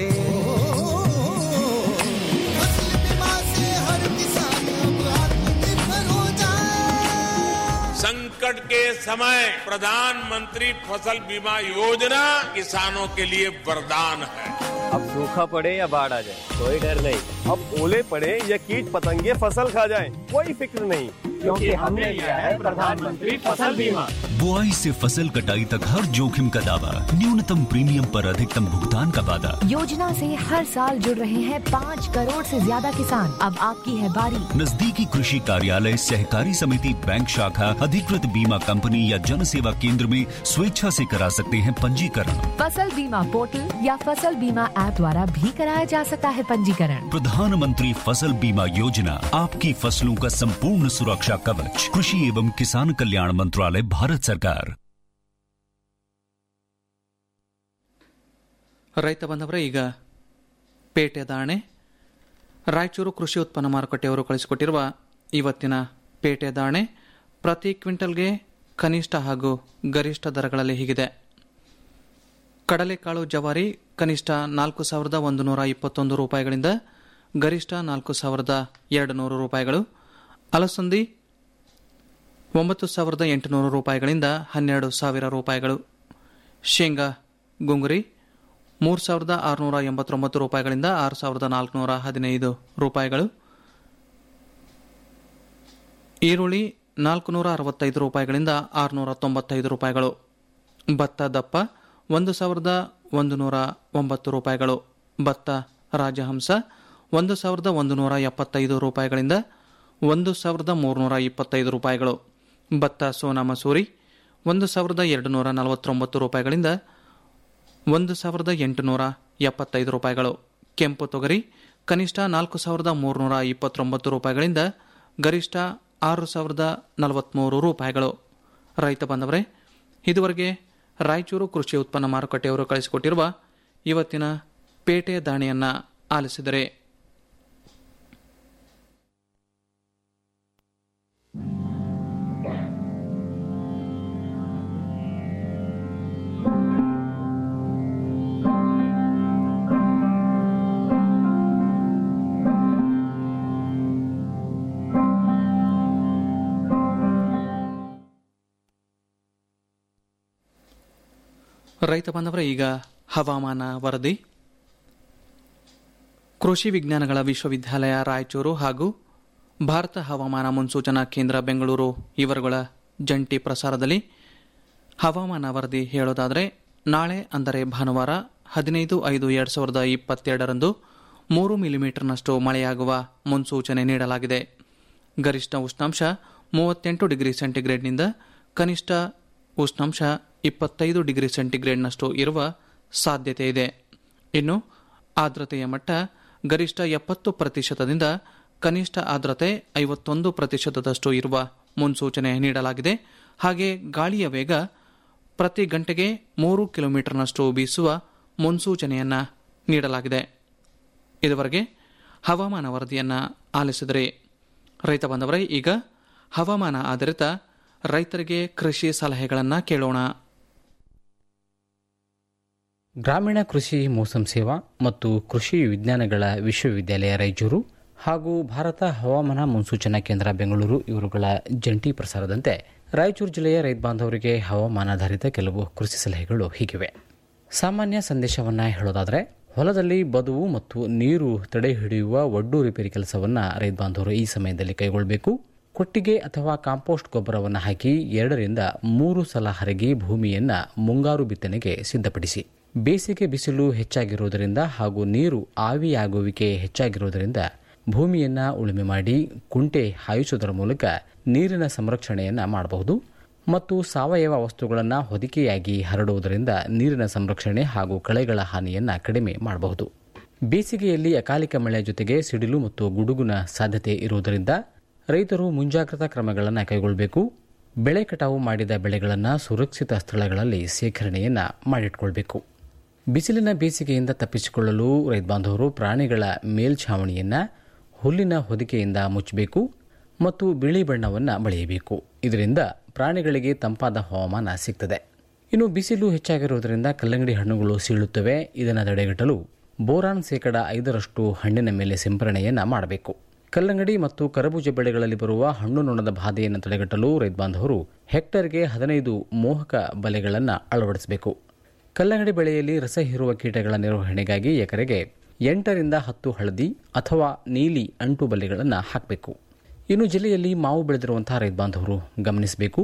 फसल बीमा से हर किसान अब आत्मनिर्भर हो जाए संकट के समय प्रधानमंत्री फसल बीमा योजना किसानों के लिए वरदान है अब सूखा पड़े या बाढ़ आ जाए कोई डर नहीं अब ओले पड़े या कीट पतंगे फसल खा जाए कोई फिक्र नहीं क्योंकि हमने लिया है प्रधानमंत्री फसल बीमा बुआई से फसल कटाई तक हर जोखिम का दावा न्यूनतम प्रीमियम पर अधिकतम भुगतान का वादा योजना से हर साल जुड़ रहे हैं पाँच करोड़ से ज्यादा किसान अब आपकी है बारी नजदीकी कृषि कार्यालय सहकारी समिति बैंक शाखा अधिकृत बीमा कंपनी या जन सेवा केंद्र में स्वेच्छा से करा सकते हैं पंजीकरण फसल बीमा पोर्टल या फसल बीमा ऐप द्वारा भी कराया जा सकता है पंजीकरण प्रधानमंत्री फसल बीमा योजना आपकी फसलों का संपूर्ण सुरक्षा कवच कृषि एवं किसान कल्याण मंत्रालय भारत सरकार ರೈತ ಬಂದವರ ಈಗ ಪೇಟೆ ದಾಣೆ ರಾಯಚೂರು ಕೃಷಿ ಉತ್ಪನ್ನ ಮಾರುಕಟ್ಟೆಯವರು ಕಳಿಸಿಕೊಟ್ಟಿರುವ ಇವತ್ತಿನ ಪೇಟೆ ದಾಣೆ ಪ್ರತಿ ಕ್ವಿಂಟಲ್ಗೆ ಕನಿಷ್ಠ ಹಾಗೂ ಗರಿಷ್ಠ ದರಗಳಲ್ಲಿ ಹೀಗಿದೆ ಕಡಲೆಕಾಳು ಜವಾರಿ ಕನಿಷ್ಠ ನಾಲ್ಕು ಸಾವಿರದ ಒಂದು ನೂರ ಇಪ್ಪತ್ತೊಂದು ರೂಪಾಯಿಗಳಿಂದ ಗರಿಷ್ಠ ನಾಲ್ಕು ಸಾವಿರದ ಎರಡು ನೂರು ರೂಪಾಯಿಗಳು ಅಲಸಂದಿ ಒಂಬತ್ತು ಸಾವಿರದ ಎಂಟುನೂರು ರೂಪಾಯಿಗಳಿಂದ ಹನ್ನೆರಡು ಸಾವಿರ ರೂಪಾಯಿಗಳು ಶೇಂಗಾ ಗುಂಗುರಿ ಮೂರು ಸಾವಿರದ ಆರುನೂರ ಎಂಬತ್ತೊಂಬತ್ತು ರೂಪಾಯಿಗಳಿಂದ ಆರು ಸಾವಿರದ ನಾಲ್ಕುನೂರ ಹದಿನೈದು ರೂಪಾಯಿಗಳು ಈರುಳ್ಳಿ ನಾಲ್ಕುನೂರ ಅರವತ್ತೈದು ರೂಪಾಯಿಗಳಿಂದ ಆರುನೂರ ತೊಂಬತ್ತೈದು ರೂಪಾಯಿಗಳು ಭತ್ತ ದಪ್ಪ ಒಂದು ಸಾವಿರದ ಒಂದು ನೂರ ಒಂಬತ್ತು ರೂಪಾಯಿಗಳು ಭತ್ತ ರಾಜಹಂಸ ಒಂದು ಸಾವಿರದ ಒಂದು ನೂರ ಎಪ್ಪತ್ತೈದು ರೂಪಾಯಿಗಳಿಂದ ಒಂದು ಸಾವಿರದ ಮೂರುನೂರ ಇಪ್ಪತ್ತೈದು ರೂಪಾಯಿಗಳು ಭತ್ತ ಸೋನಾ ಮಸೂರಿ ಒಂದು ಸಾವಿರದ ಎರಡು ನೂರ ನಲವತ್ತೊಂಬತ್ತು ರೂಪಾಯಿಗಳಿಂದ ಒಂದು ಸಾವಿರದ ಎಂಟುನೂರ ಎಪ್ಪತ್ತೈದು ರೂಪಾಯಿಗಳು ಕೆಂಪು ತೊಗರಿ ಕನಿಷ್ಠ ನಾಲ್ಕು ಸಾವಿರದ ಮೂರುನೂರ ಇಪ್ಪತ್ತೊಂಬತ್ತು ರೂಪಾಯಿಗಳಿಂದ ಗರಿಷ್ಠ ಆರು ಸಾವಿರದ ನಲವತ್ತ್ಮೂರು ರೂಪಾಯಿಗಳು ರೈತ ಬಂದವರೇ ಇದುವರೆಗೆ ರಾಯಚೂರು ಕೃಷಿ ಉತ್ಪನ್ನ ಮಾರುಕಟ್ಟೆಯವರು ಕಳಿಸಿಕೊಟ್ಟಿರುವ ಇವತ್ತಿನ ಪೇಟೆ ದಾಣಿಯನ್ನು ಆಲಿಸಿದರೆ ರೈತ ಬಾಂಧವರ ಈಗ ಹವಾಮಾನ ವರದಿ ಕೃಷಿ ವಿಜ್ಞಾನಗಳ ವಿಶ್ವವಿದ್ಯಾಲಯ ರಾಯಚೂರು ಹಾಗೂ ಭಾರತ ಹವಾಮಾನ ಮುನ್ಸೂಚನಾ ಕೇಂದ್ರ ಬೆಂಗಳೂರು ಇವರುಗಳ ಜಂಟಿ ಪ್ರಸಾರದಲ್ಲಿ ಹವಾಮಾನ ವರದಿ ಹೇಳೋದಾದರೆ ನಾಳೆ ಅಂದರೆ ಭಾನುವಾರ ಹದಿನೈದು ಐದು ಎರಡು ಸಾವಿರದ ಇಪ್ಪತ್ತೆರಡರಂದು ಮೂರು ಮಿಲಿಮೀಟರ್ನಷ್ಟು ಮಳೆಯಾಗುವ ಮುನ್ಸೂಚನೆ ನೀಡಲಾಗಿದೆ ಗರಿಷ್ಠ ಉಷ್ಣಾಂಶ ಮೂವತ್ತೆಂಟು ಡಿಗ್ರಿ ಸೆಂಟಿಗ್ರೇಡ್ನಿಂದ ಕನಿಷ್ಠ ಉಷ್ಣಾಂಶ ಇಪ್ಪತ್ತೈದು ಡಿಗ್ರಿ ಸೆಂಟಿಗ್ರೇಡ್ನಷ್ಟು ಇರುವ ಸಾಧ್ಯತೆ ಇದೆ ಇನ್ನು ಆರ್ದ್ರತೆಯ ಮಟ್ಟ ಗರಿಷ್ಠ ಎಪ್ಪತ್ತು ಪ್ರತಿಶತದಿಂದ ಕನಿಷ್ಠ ಆರ್ದ್ರತೆ ಐವತ್ತೊಂದು ಪ್ರತಿಶತದಷ್ಟು ಇರುವ ಮುನ್ಸೂಚನೆ ನೀಡಲಾಗಿದೆ ಹಾಗೆ ಗಾಳಿಯ ವೇಗ ಪ್ರತಿ ಗಂಟೆಗೆ ಮೂರು ಕಿಲೋಮೀಟರ್ನಷ್ಟು ಬೀಸುವ ಮುನ್ಸೂಚನೆಯನ್ನು ನೀಡಲಾಗಿದೆ ಇದುವರೆಗೆ ಹವಾಮಾನ ವರದಿಯನ್ನು ಆಲಿಸಿದರೆ ರೈತ ಬಂದವರೇ ಈಗ ಹವಾಮಾನ ಆಧಾರಿತ ರೈತರಿಗೆ ಕೃಷಿ ಸಲಹೆಗಳನ್ನು ಕೇಳೋಣ ಗ್ರಾಮೀಣ ಕೃಷಿ ಮೋಸಂ ಸೇವಾ ಮತ್ತು ಕೃಷಿ ವಿಜ್ಞಾನಗಳ ವಿಶ್ವವಿದ್ಯಾಲಯ ರಾಯಚೂರು ಹಾಗೂ ಭಾರತ ಹವಾಮಾನ ಮುನ್ಸೂಚನಾ ಕೇಂದ್ರ ಬೆಂಗಳೂರು ಇವರುಗಳ ಜಂಟಿ ಪ್ರಸಾರದಂತೆ ರಾಯಚೂರು ಜಿಲ್ಲೆಯ ರೈತ ಬಾಂಧವರಿಗೆ ಹವಾಮಾನಾಧಾರಿತ ಕೆಲವು ಕೃಷಿ ಸಲಹೆಗಳು ಹೀಗಿವೆ ಸಾಮಾನ್ಯ ಸಂದೇಶವನ್ನ ಹೇಳೋದಾದರೆ ಹೊಲದಲ್ಲಿ ಬದುವು ಮತ್ತು ನೀರು ತಡೆ ಹಿಡಿಯುವ ಒಡ್ಡು ರಿಪೇರಿ ಕೆಲಸವನ್ನ ರೈತ ಬಾಂಧವರು ಈ ಸಮಯದಲ್ಲಿ ಕೈಗೊಳ್ಳಬೇಕು ಕೊಟ್ಟಿಗೆ ಅಥವಾ ಕಾಂಪೋಸ್ಟ್ ಗೊಬ್ಬರವನ್ನು ಹಾಕಿ ಎರಡರಿಂದ ಮೂರು ಸಲ ಹರಗಿ ಭೂಮಿಯನ್ನ ಮುಂಗಾರು ಬಿತ್ತನೆಗೆ ಸಿದ್ಧಪಡಿಸಿ ಬೇಸಿಗೆ ಬಿಸಿಲು ಹೆಚ್ಚಾಗಿರುವುದರಿಂದ ಹಾಗೂ ನೀರು ಆವಿಯಾಗುವಿಕೆ ಹೆಚ್ಚಾಗಿರುವುದರಿಂದ ಭೂಮಿಯನ್ನ ಉಳುಮೆ ಮಾಡಿ ಕುಂಟೆ ಹಾಯಿಸುವುದರ ಮೂಲಕ ನೀರಿನ ಸಂರಕ್ಷಣೆಯನ್ನ ಮಾಡಬಹುದು ಮತ್ತು ಸಾವಯವ ವಸ್ತುಗಳನ್ನು ಹೊದಿಕೆಯಾಗಿ ಹರಡುವುದರಿಂದ ನೀರಿನ ಸಂರಕ್ಷಣೆ ಹಾಗೂ ಕಳೆಗಳ ಹಾನಿಯನ್ನ ಕಡಿಮೆ ಮಾಡಬಹುದು ಬೇಸಿಗೆಯಲ್ಲಿ ಅಕಾಲಿಕ ಮಳೆಯ ಜೊತೆಗೆ ಸಿಡಿಲು ಮತ್ತು ಗುಡುಗುನ ಸಾಧ್ಯತೆ ಇರುವುದರಿಂದ ರೈತರು ಮುಂಜಾಗ್ರತಾ ಕ್ರಮಗಳನ್ನು ಕೈಗೊಳ್ಳಬೇಕು ಬೆಳೆ ಕಟಾವು ಮಾಡಿದ ಬೆಳೆಗಳನ್ನು ಸುರಕ್ಷಿತ ಸ್ಥಳಗಳಲ್ಲಿ ಸೇಖರಣೆಯನ್ನ ಮಾಡಿಟ್ಕೊಳ್ಬೇಕು ಬಿಸಿಲಿನ ಬೇಸಿಗೆಯಿಂದ ತಪ್ಪಿಸಿಕೊಳ್ಳಲು ರೈತ ಬಾಂಧವರು ಪ್ರಾಣಿಗಳ ಮೇಲ್ಛಾವಣಿಯನ್ನ ಹುಲ್ಲಿನ ಹೊದಿಕೆಯಿಂದ ಮುಚ್ಚಬೇಕು ಮತ್ತು ಬಿಳಿ ಬಣ್ಣವನ್ನು ಬಳಿಯಬೇಕು ಇದರಿಂದ ಪ್ರಾಣಿಗಳಿಗೆ ತಂಪಾದ ಹವಾಮಾನ ಸಿಗ್ತದೆ ಇನ್ನು ಬಿಸಿಲು ಹೆಚ್ಚಾಗಿರುವುದರಿಂದ ಕಲ್ಲಂಗಡಿ ಹಣ್ಣುಗಳು ಸೀಳುತ್ತವೆ ಇದನ್ನು ತಡೆಗಟ್ಟಲು ಬೋರಾನ್ ಶೇಕಡ ಐದರಷ್ಟು ಹಣ್ಣಿನ ಮೇಲೆ ಸಿಂಪರಣೆಯನ್ನ ಮಾಡಬೇಕು ಕಲ್ಲಂಗಡಿ ಮತ್ತು ಕರಬೂಜ ಬೆಳೆಗಳಲ್ಲಿ ಬರುವ ಹಣ್ಣು ನೊಣದ ಬಾಧೆಯನ್ನು ತಡೆಗಟ್ಟಲು ರೈತ ಬಾಂಧವರು ಹೆಕ್ಟರ್ಗೆ ಹದಿನೈದು ಮೋಹಕ ಬಲೆಗಳನ್ನು ಅಳವಡಿಸಬೇಕು ಕಲ್ಲಂಗಡಿ ಬೆಳೆಯಲ್ಲಿ ರಸ ಹೀರುವ ಕೀಟಗಳ ನಿರ್ವಹಣೆಗಾಗಿ ಎಕರೆಗೆ ಎಂಟರಿಂದ ಹತ್ತು ಹಳದಿ ಅಥವಾ ನೀಲಿ ಅಂಟು ಬಲೆಗಳನ್ನು ಹಾಕಬೇಕು ಇನ್ನು ಜಿಲ್ಲೆಯಲ್ಲಿ ಮಾವು ಬೆಳೆದಿರುವಂತಹ ರೈತ ಬಾಂಧವರು ಗಮನಿಸಬೇಕು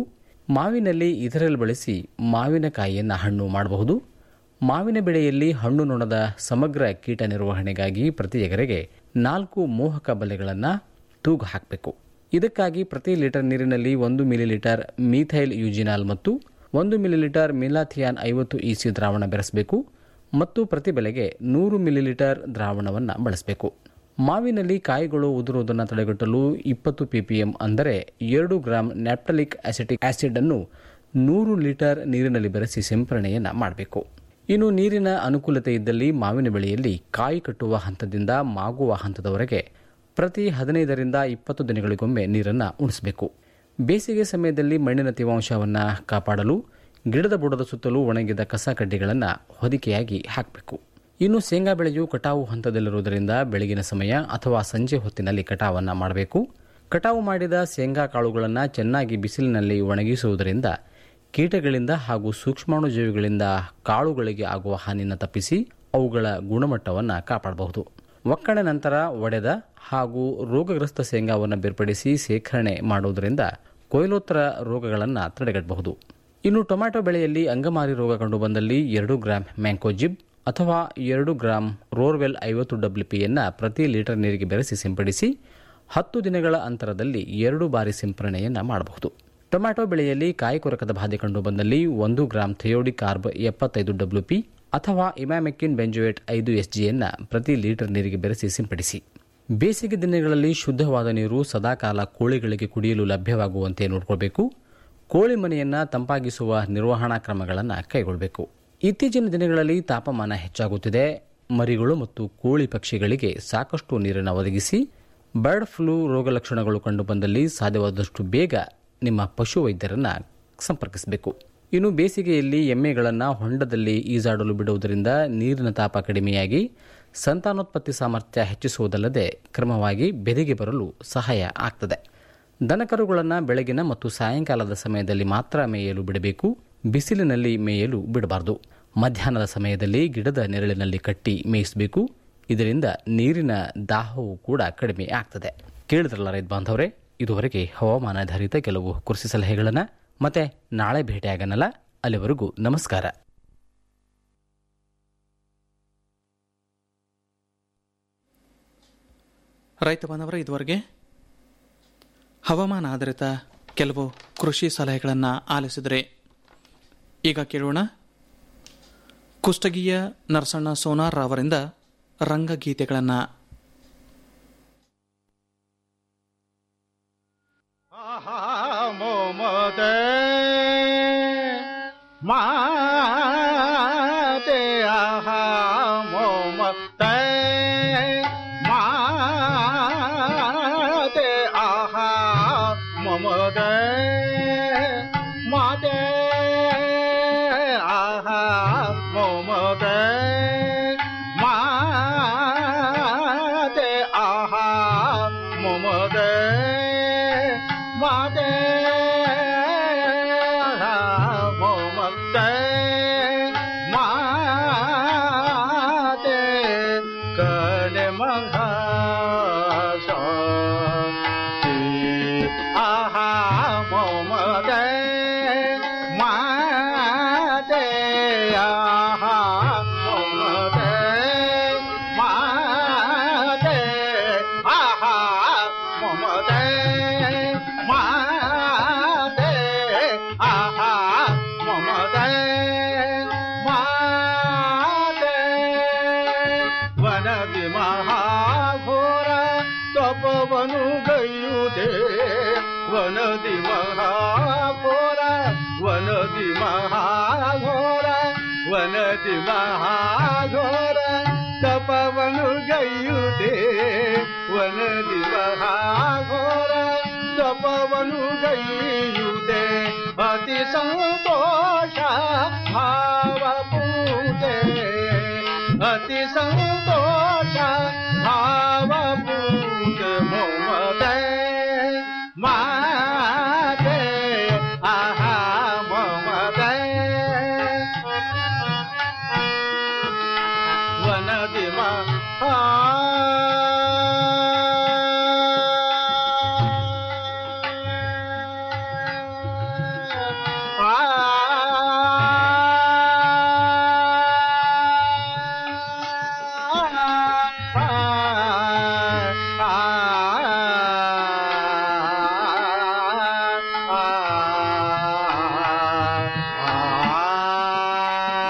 ಮಾವಿನಲ್ಲಿ ಇದರಲ್ಲಿ ಬಳಸಿ ಮಾವಿನಕಾಯಿಯನ್ನು ಹಣ್ಣು ಮಾಡಬಹುದು ಮಾವಿನ ಬೆಳೆಯಲ್ಲಿ ಹಣ್ಣು ನೊಣದ ಸಮಗ್ರ ಕೀಟ ನಿರ್ವಹಣೆಗಾಗಿ ಪ್ರತಿ ಎಕರೆಗೆ ನಾಲ್ಕು ಮೋಹಕ ಬಲೆಗಳನ್ನು ತೂಗು ಹಾಕಬೇಕು ಇದಕ್ಕಾಗಿ ಪ್ರತಿ ಲೀಟರ್ ನೀರಿನಲ್ಲಿ ಒಂದು ಮಿಲಿಲೀಟರ್ ಮೀಥೈಲ್ ಯೂಜಿನಾಲ್ ಮತ್ತು ಒಂದು ಮಿಲಿಲೀಟರ್ ಮಿಲಾಥಿಯಾನ್ ಐವತ್ತು ಇಸಿ ದ್ರಾವಣ ಬೆರೆಸಬೇಕು ಮತ್ತು ಪ್ರತಿ ಬೆಲೆಗೆ ನೂರು ಮಿಲಿಲೀಟರ್ ದ್ರಾವಣವನ್ನು ಬಳಸಬೇಕು ಮಾವಿನಲ್ಲಿ ಕಾಯಿಗಳು ಉದುರುವುದನ್ನು ತಡೆಗಟ್ಟಲು ಇಪ್ಪತ್ತು ಪಿಪಿಎಂ ಅಂದರೆ ಎರಡು ಗ್ರಾಂ ನ್ಯಾಪ್ಟಲಿಕ್ ಅಸಿಟಿಕ್ ಆಸಿಡ್ ಅನ್ನು ನೂರು ಲೀಟರ್ ನೀರಿನಲ್ಲಿ ಬೆರೆಸಿ ಸಿಂಪರಣೆಯನ್ನು ಮಾಡಬೇಕು ಇನ್ನು ನೀರಿನ ಅನುಕೂಲತೆ ಇದ್ದಲ್ಲಿ ಮಾವಿನ ಬೆಳೆಯಲ್ಲಿ ಕಾಯಿ ಕಟ್ಟುವ ಹಂತದಿಂದ ಮಾಗುವ ಹಂತದವರೆಗೆ ಪ್ರತಿ ಹದಿನೈದರಿಂದ ಇಪ್ಪತ್ತು ದಿನಗಳಿಗೊಮ್ಮೆ ನೀರನ್ನು ಉಣಿಸಬೇಕು ಬೇಸಿಗೆ ಸಮಯದಲ್ಲಿ ಮಣ್ಣಿನ ತೇವಾಂಶವನ್ನು ಕಾಪಾಡಲು ಗಿಡದ ಬುಡದ ಸುತ್ತಲೂ ಒಣಗಿದ ಕಸ ಕಡ್ಡಿಗಳನ್ನು ಹೊದಿಕೆಯಾಗಿ ಹಾಕಬೇಕು ಇನ್ನು ಶೇಂಗಾ ಬೆಳೆಯು ಕಟಾವು ಹಂತದಲ್ಲಿರುವುದರಿಂದ ಬೆಳಗಿನ ಸಮಯ ಅಥವಾ ಸಂಜೆ ಹೊತ್ತಿನಲ್ಲಿ ಕಟಾವನ್ನು ಮಾಡಬೇಕು ಕಟಾವು ಮಾಡಿದ ಶೇಂಗಾ ಕಾಳುಗಳನ್ನು ಚೆನ್ನಾಗಿ ಬಿಸಿಲಿನಲ್ಲಿ ಒಣಗಿಸುವುದರಿಂದ ಕೀಟಗಳಿಂದ ಹಾಗೂ ಸೂಕ್ಷ್ಮಾಣುಜೀವಿಗಳಿಂದ ಕಾಳುಗಳಿಗೆ ಆಗುವ ಹಾನಿಯನ್ನು ತಪ್ಪಿಸಿ ಅವುಗಳ ಗುಣಮಟ್ಟವನ್ನು ಕಾಪಾಡಬಹುದು ಒಕ್ಕಣೆ ನಂತರ ಒಡೆದ ಹಾಗೂ ರೋಗಗ್ರಸ್ತ ಶೇಂಗಾವನ್ನು ಬೇರ್ಪಡಿಸಿ ಶೇಖರಣೆ ಮಾಡುವುದರಿಂದ ಕೊಯ್ಲೋತ್ತರ ರೋಗಗಳನ್ನು ತಡೆಗಟ್ಟಬಹುದು ಇನ್ನು ಟೊಮ್ಯಾಟೊ ಬೆಳೆಯಲ್ಲಿ ಅಂಗಮಾರಿ ರೋಗ ಕಂಡುಬಂದಲ್ಲಿ ಎರಡು ಗ್ರಾಂ ಮ್ಯಾಂಕೋಜಿಬ್ ಅಥವಾ ಎರಡು ಗ್ರಾಂ ರೋರ್ವೆಲ್ ಐವತ್ತು ಡಬ್ಲ್ಯೂಪಿಯನ್ನು ಪ್ರತಿ ಲೀಟರ್ ನೀರಿಗೆ ಬೆರೆಸಿ ಸಿಂಪಡಿಸಿ ಹತ್ತು ದಿನಗಳ ಅಂತರದಲ್ಲಿ ಎರಡು ಬಾರಿ ಸಿಂಪರಣೆಯನ್ನು ಮಾಡಬಹುದು ಟೊಮ್ಯಾಟೊ ಬೆಳೆಯಲ್ಲಿ ಕಾಯಿ ಕೊರಕದ ಬಾಧೆ ಕಂಡುಬಂದಲ್ಲಿ ಒಂದು ಗ್ರಾಂ ಥಿಯೋಡಿ ಕಾರ್ಬ್ ಎಪ್ಪತ್ತೈದು ಡಬ್ಲ್ಯೂಪಿ ಅಥವಾ ಇಮ್ಯಾಮೆಕ್ಕಿನ್ ಬೆಂಜೋಯೇಟ್ ಐದು ಎಸ್ಜಿಯನ್ನು ಪ್ರತಿ ಲೀಟರ್ ನೀರಿಗೆ ಬೆರೆಸಿ ಸಿಂಪಡಿಸಿ ಬೇಸಿಗೆ ದಿನಗಳಲ್ಲಿ ಶುದ್ಧವಾದ ನೀರು ಸದಾಕಾಲ ಕೋಳಿಗಳಿಗೆ ಕುಡಿಯಲು ಲಭ್ಯವಾಗುವಂತೆ ನೋಡಿಕೊಳ್ಬೇಕು ಕೋಳಿ ಮನೆಯನ್ನು ತಂಪಾಗಿಸುವ ನಿರ್ವಹಣಾ ಕ್ರಮಗಳನ್ನು ಕೈಗೊಳ್ಳಬೇಕು ಇತ್ತೀಚಿನ ದಿನಗಳಲ್ಲಿ ತಾಪಮಾನ ಹೆಚ್ಚಾಗುತ್ತಿದೆ ಮರಿಗಳು ಮತ್ತು ಕೋಳಿ ಪಕ್ಷಿಗಳಿಗೆ ಸಾಕಷ್ಟು ನೀರನ್ನು ಒದಗಿಸಿ ಬರ್ಡ್ ಫ್ಲೂ ರೋಗ ಲಕ್ಷಣಗಳು ಕಂಡುಬಂದಲ್ಲಿ ಸಾಧ್ಯವಾದಷ್ಟು ಬೇಗ ನಿಮ್ಮ ಪಶು ವೈದ್ಯರನ್ನು ಸಂಪರ್ಕಿಸಬೇಕು ಇನ್ನು ಬೇಸಿಗೆಯಲ್ಲಿ ಎಮ್ಮೆಗಳನ್ನು ಹೊಂಡದಲ್ಲಿ ಈಜಾಡಲು ಬಿಡುವುದರಿಂದ ನೀರಿನ ತಾಪ ಕಡಿಮೆಯಾಗಿ ಸಂತಾನೋತ್ಪತ್ತಿ ಸಾಮರ್ಥ್ಯ ಹೆಚ್ಚಿಸುವುದಲ್ಲದೆ ಕ್ರಮವಾಗಿ ಬೆದೆಗೆ ಬರಲು ಸಹಾಯ ಆಗ್ತದೆ ದನಕರುಗಳನ್ನು ಬೆಳಗಿನ ಮತ್ತು ಸಾಯಂಕಾಲದ ಸಮಯದಲ್ಲಿ ಮಾತ್ರ ಮೇಯಲು ಬಿಡಬೇಕು ಬಿಸಿಲಿನಲ್ಲಿ ಮೇಯಲು ಬಿಡಬಾರದು ಮಧ್ಯಾಹ್ನದ ಸಮಯದಲ್ಲಿ ಗಿಡದ ನೆರಳಿನಲ್ಲಿ ಕಟ್ಟಿ ಮೇಯಿಸಬೇಕು ಇದರಿಂದ ನೀರಿನ ದಾಹವು ಕೂಡ ಕಡಿಮೆ ಆಗ್ತದೆ ಕೇಳಿದ್ರಲ್ಲ ರೈತ ಬಾಂಧವರೇ ಇದುವರೆಗೆ ಹವಾಮಾನಾಧಾರಿತ ಕೆಲವು ಕೃಷಿ ಸಲಹೆಗಳನ್ನು ಮತ್ತೆ ನಾಳೆ ಭೇಟಿಯಾಗನಲ್ಲ ಅಲ್ಲಿವರೆಗೂ ನಮಸ್ಕಾರ ರೈತ ಬಾಂಧವರ ಇದುವರೆಗೆ ಹವಾಮಾನ ಆಧಾರಿತ ಕೆಲವು ಕೃಷಿ ಸಲಹೆಗಳನ್ನು ಆಲಿಸಿದರೆ ಈಗ ಕೇಳೋಣ ಕುಷ್ಟಗಿಯ ನರಸಣ್ಣ ಸೋನಾರ್ ಅವರಿಂದ ರಂಗಗೀತೆಗಳನ್ನು मोमते माते आहा मोमते माते आहा मोमते माते आहा मोमते माते आहा मोमते ಮಾತೆ ಮೊಮ್ಮತ್ತೆ ಮಾತೆ ಕಡೆ ಮಗ ಆಹಾ ಮೊಮ್ಮತೆ ಮಾತೆ ಆಹಾ ಮೊಮ್ಮತೆ ಮಾತೆ ಆಹಾ ಮೊಮ್ಮತೆ ಮಾತೆ ಆಹಾ ಮಮತೆ ಮಾತೆ ವನದಿ ಮಹಾಘೋರ ತಪವನು ಗೈಯುದೆ ವನದಿ ಮಹಾಘೋರ ವನದಿ ಮಹಾಘೋರ ವನದಿ ಮಹಾಘೋರ ತಪವನು ಗೈಯುದೆ ವನದಿ ಮಹಾಘೋರ ತಪವನು ಗೈಯುದೆ ಅತಿ ಸಂತೋಷ ಭಾವ ಪೂಜೆ ಅತಿ ಸಂತೋಷ ಭಾವ ಪೂಜೆ ಮೊಮ್ಮತೆ ಮಾ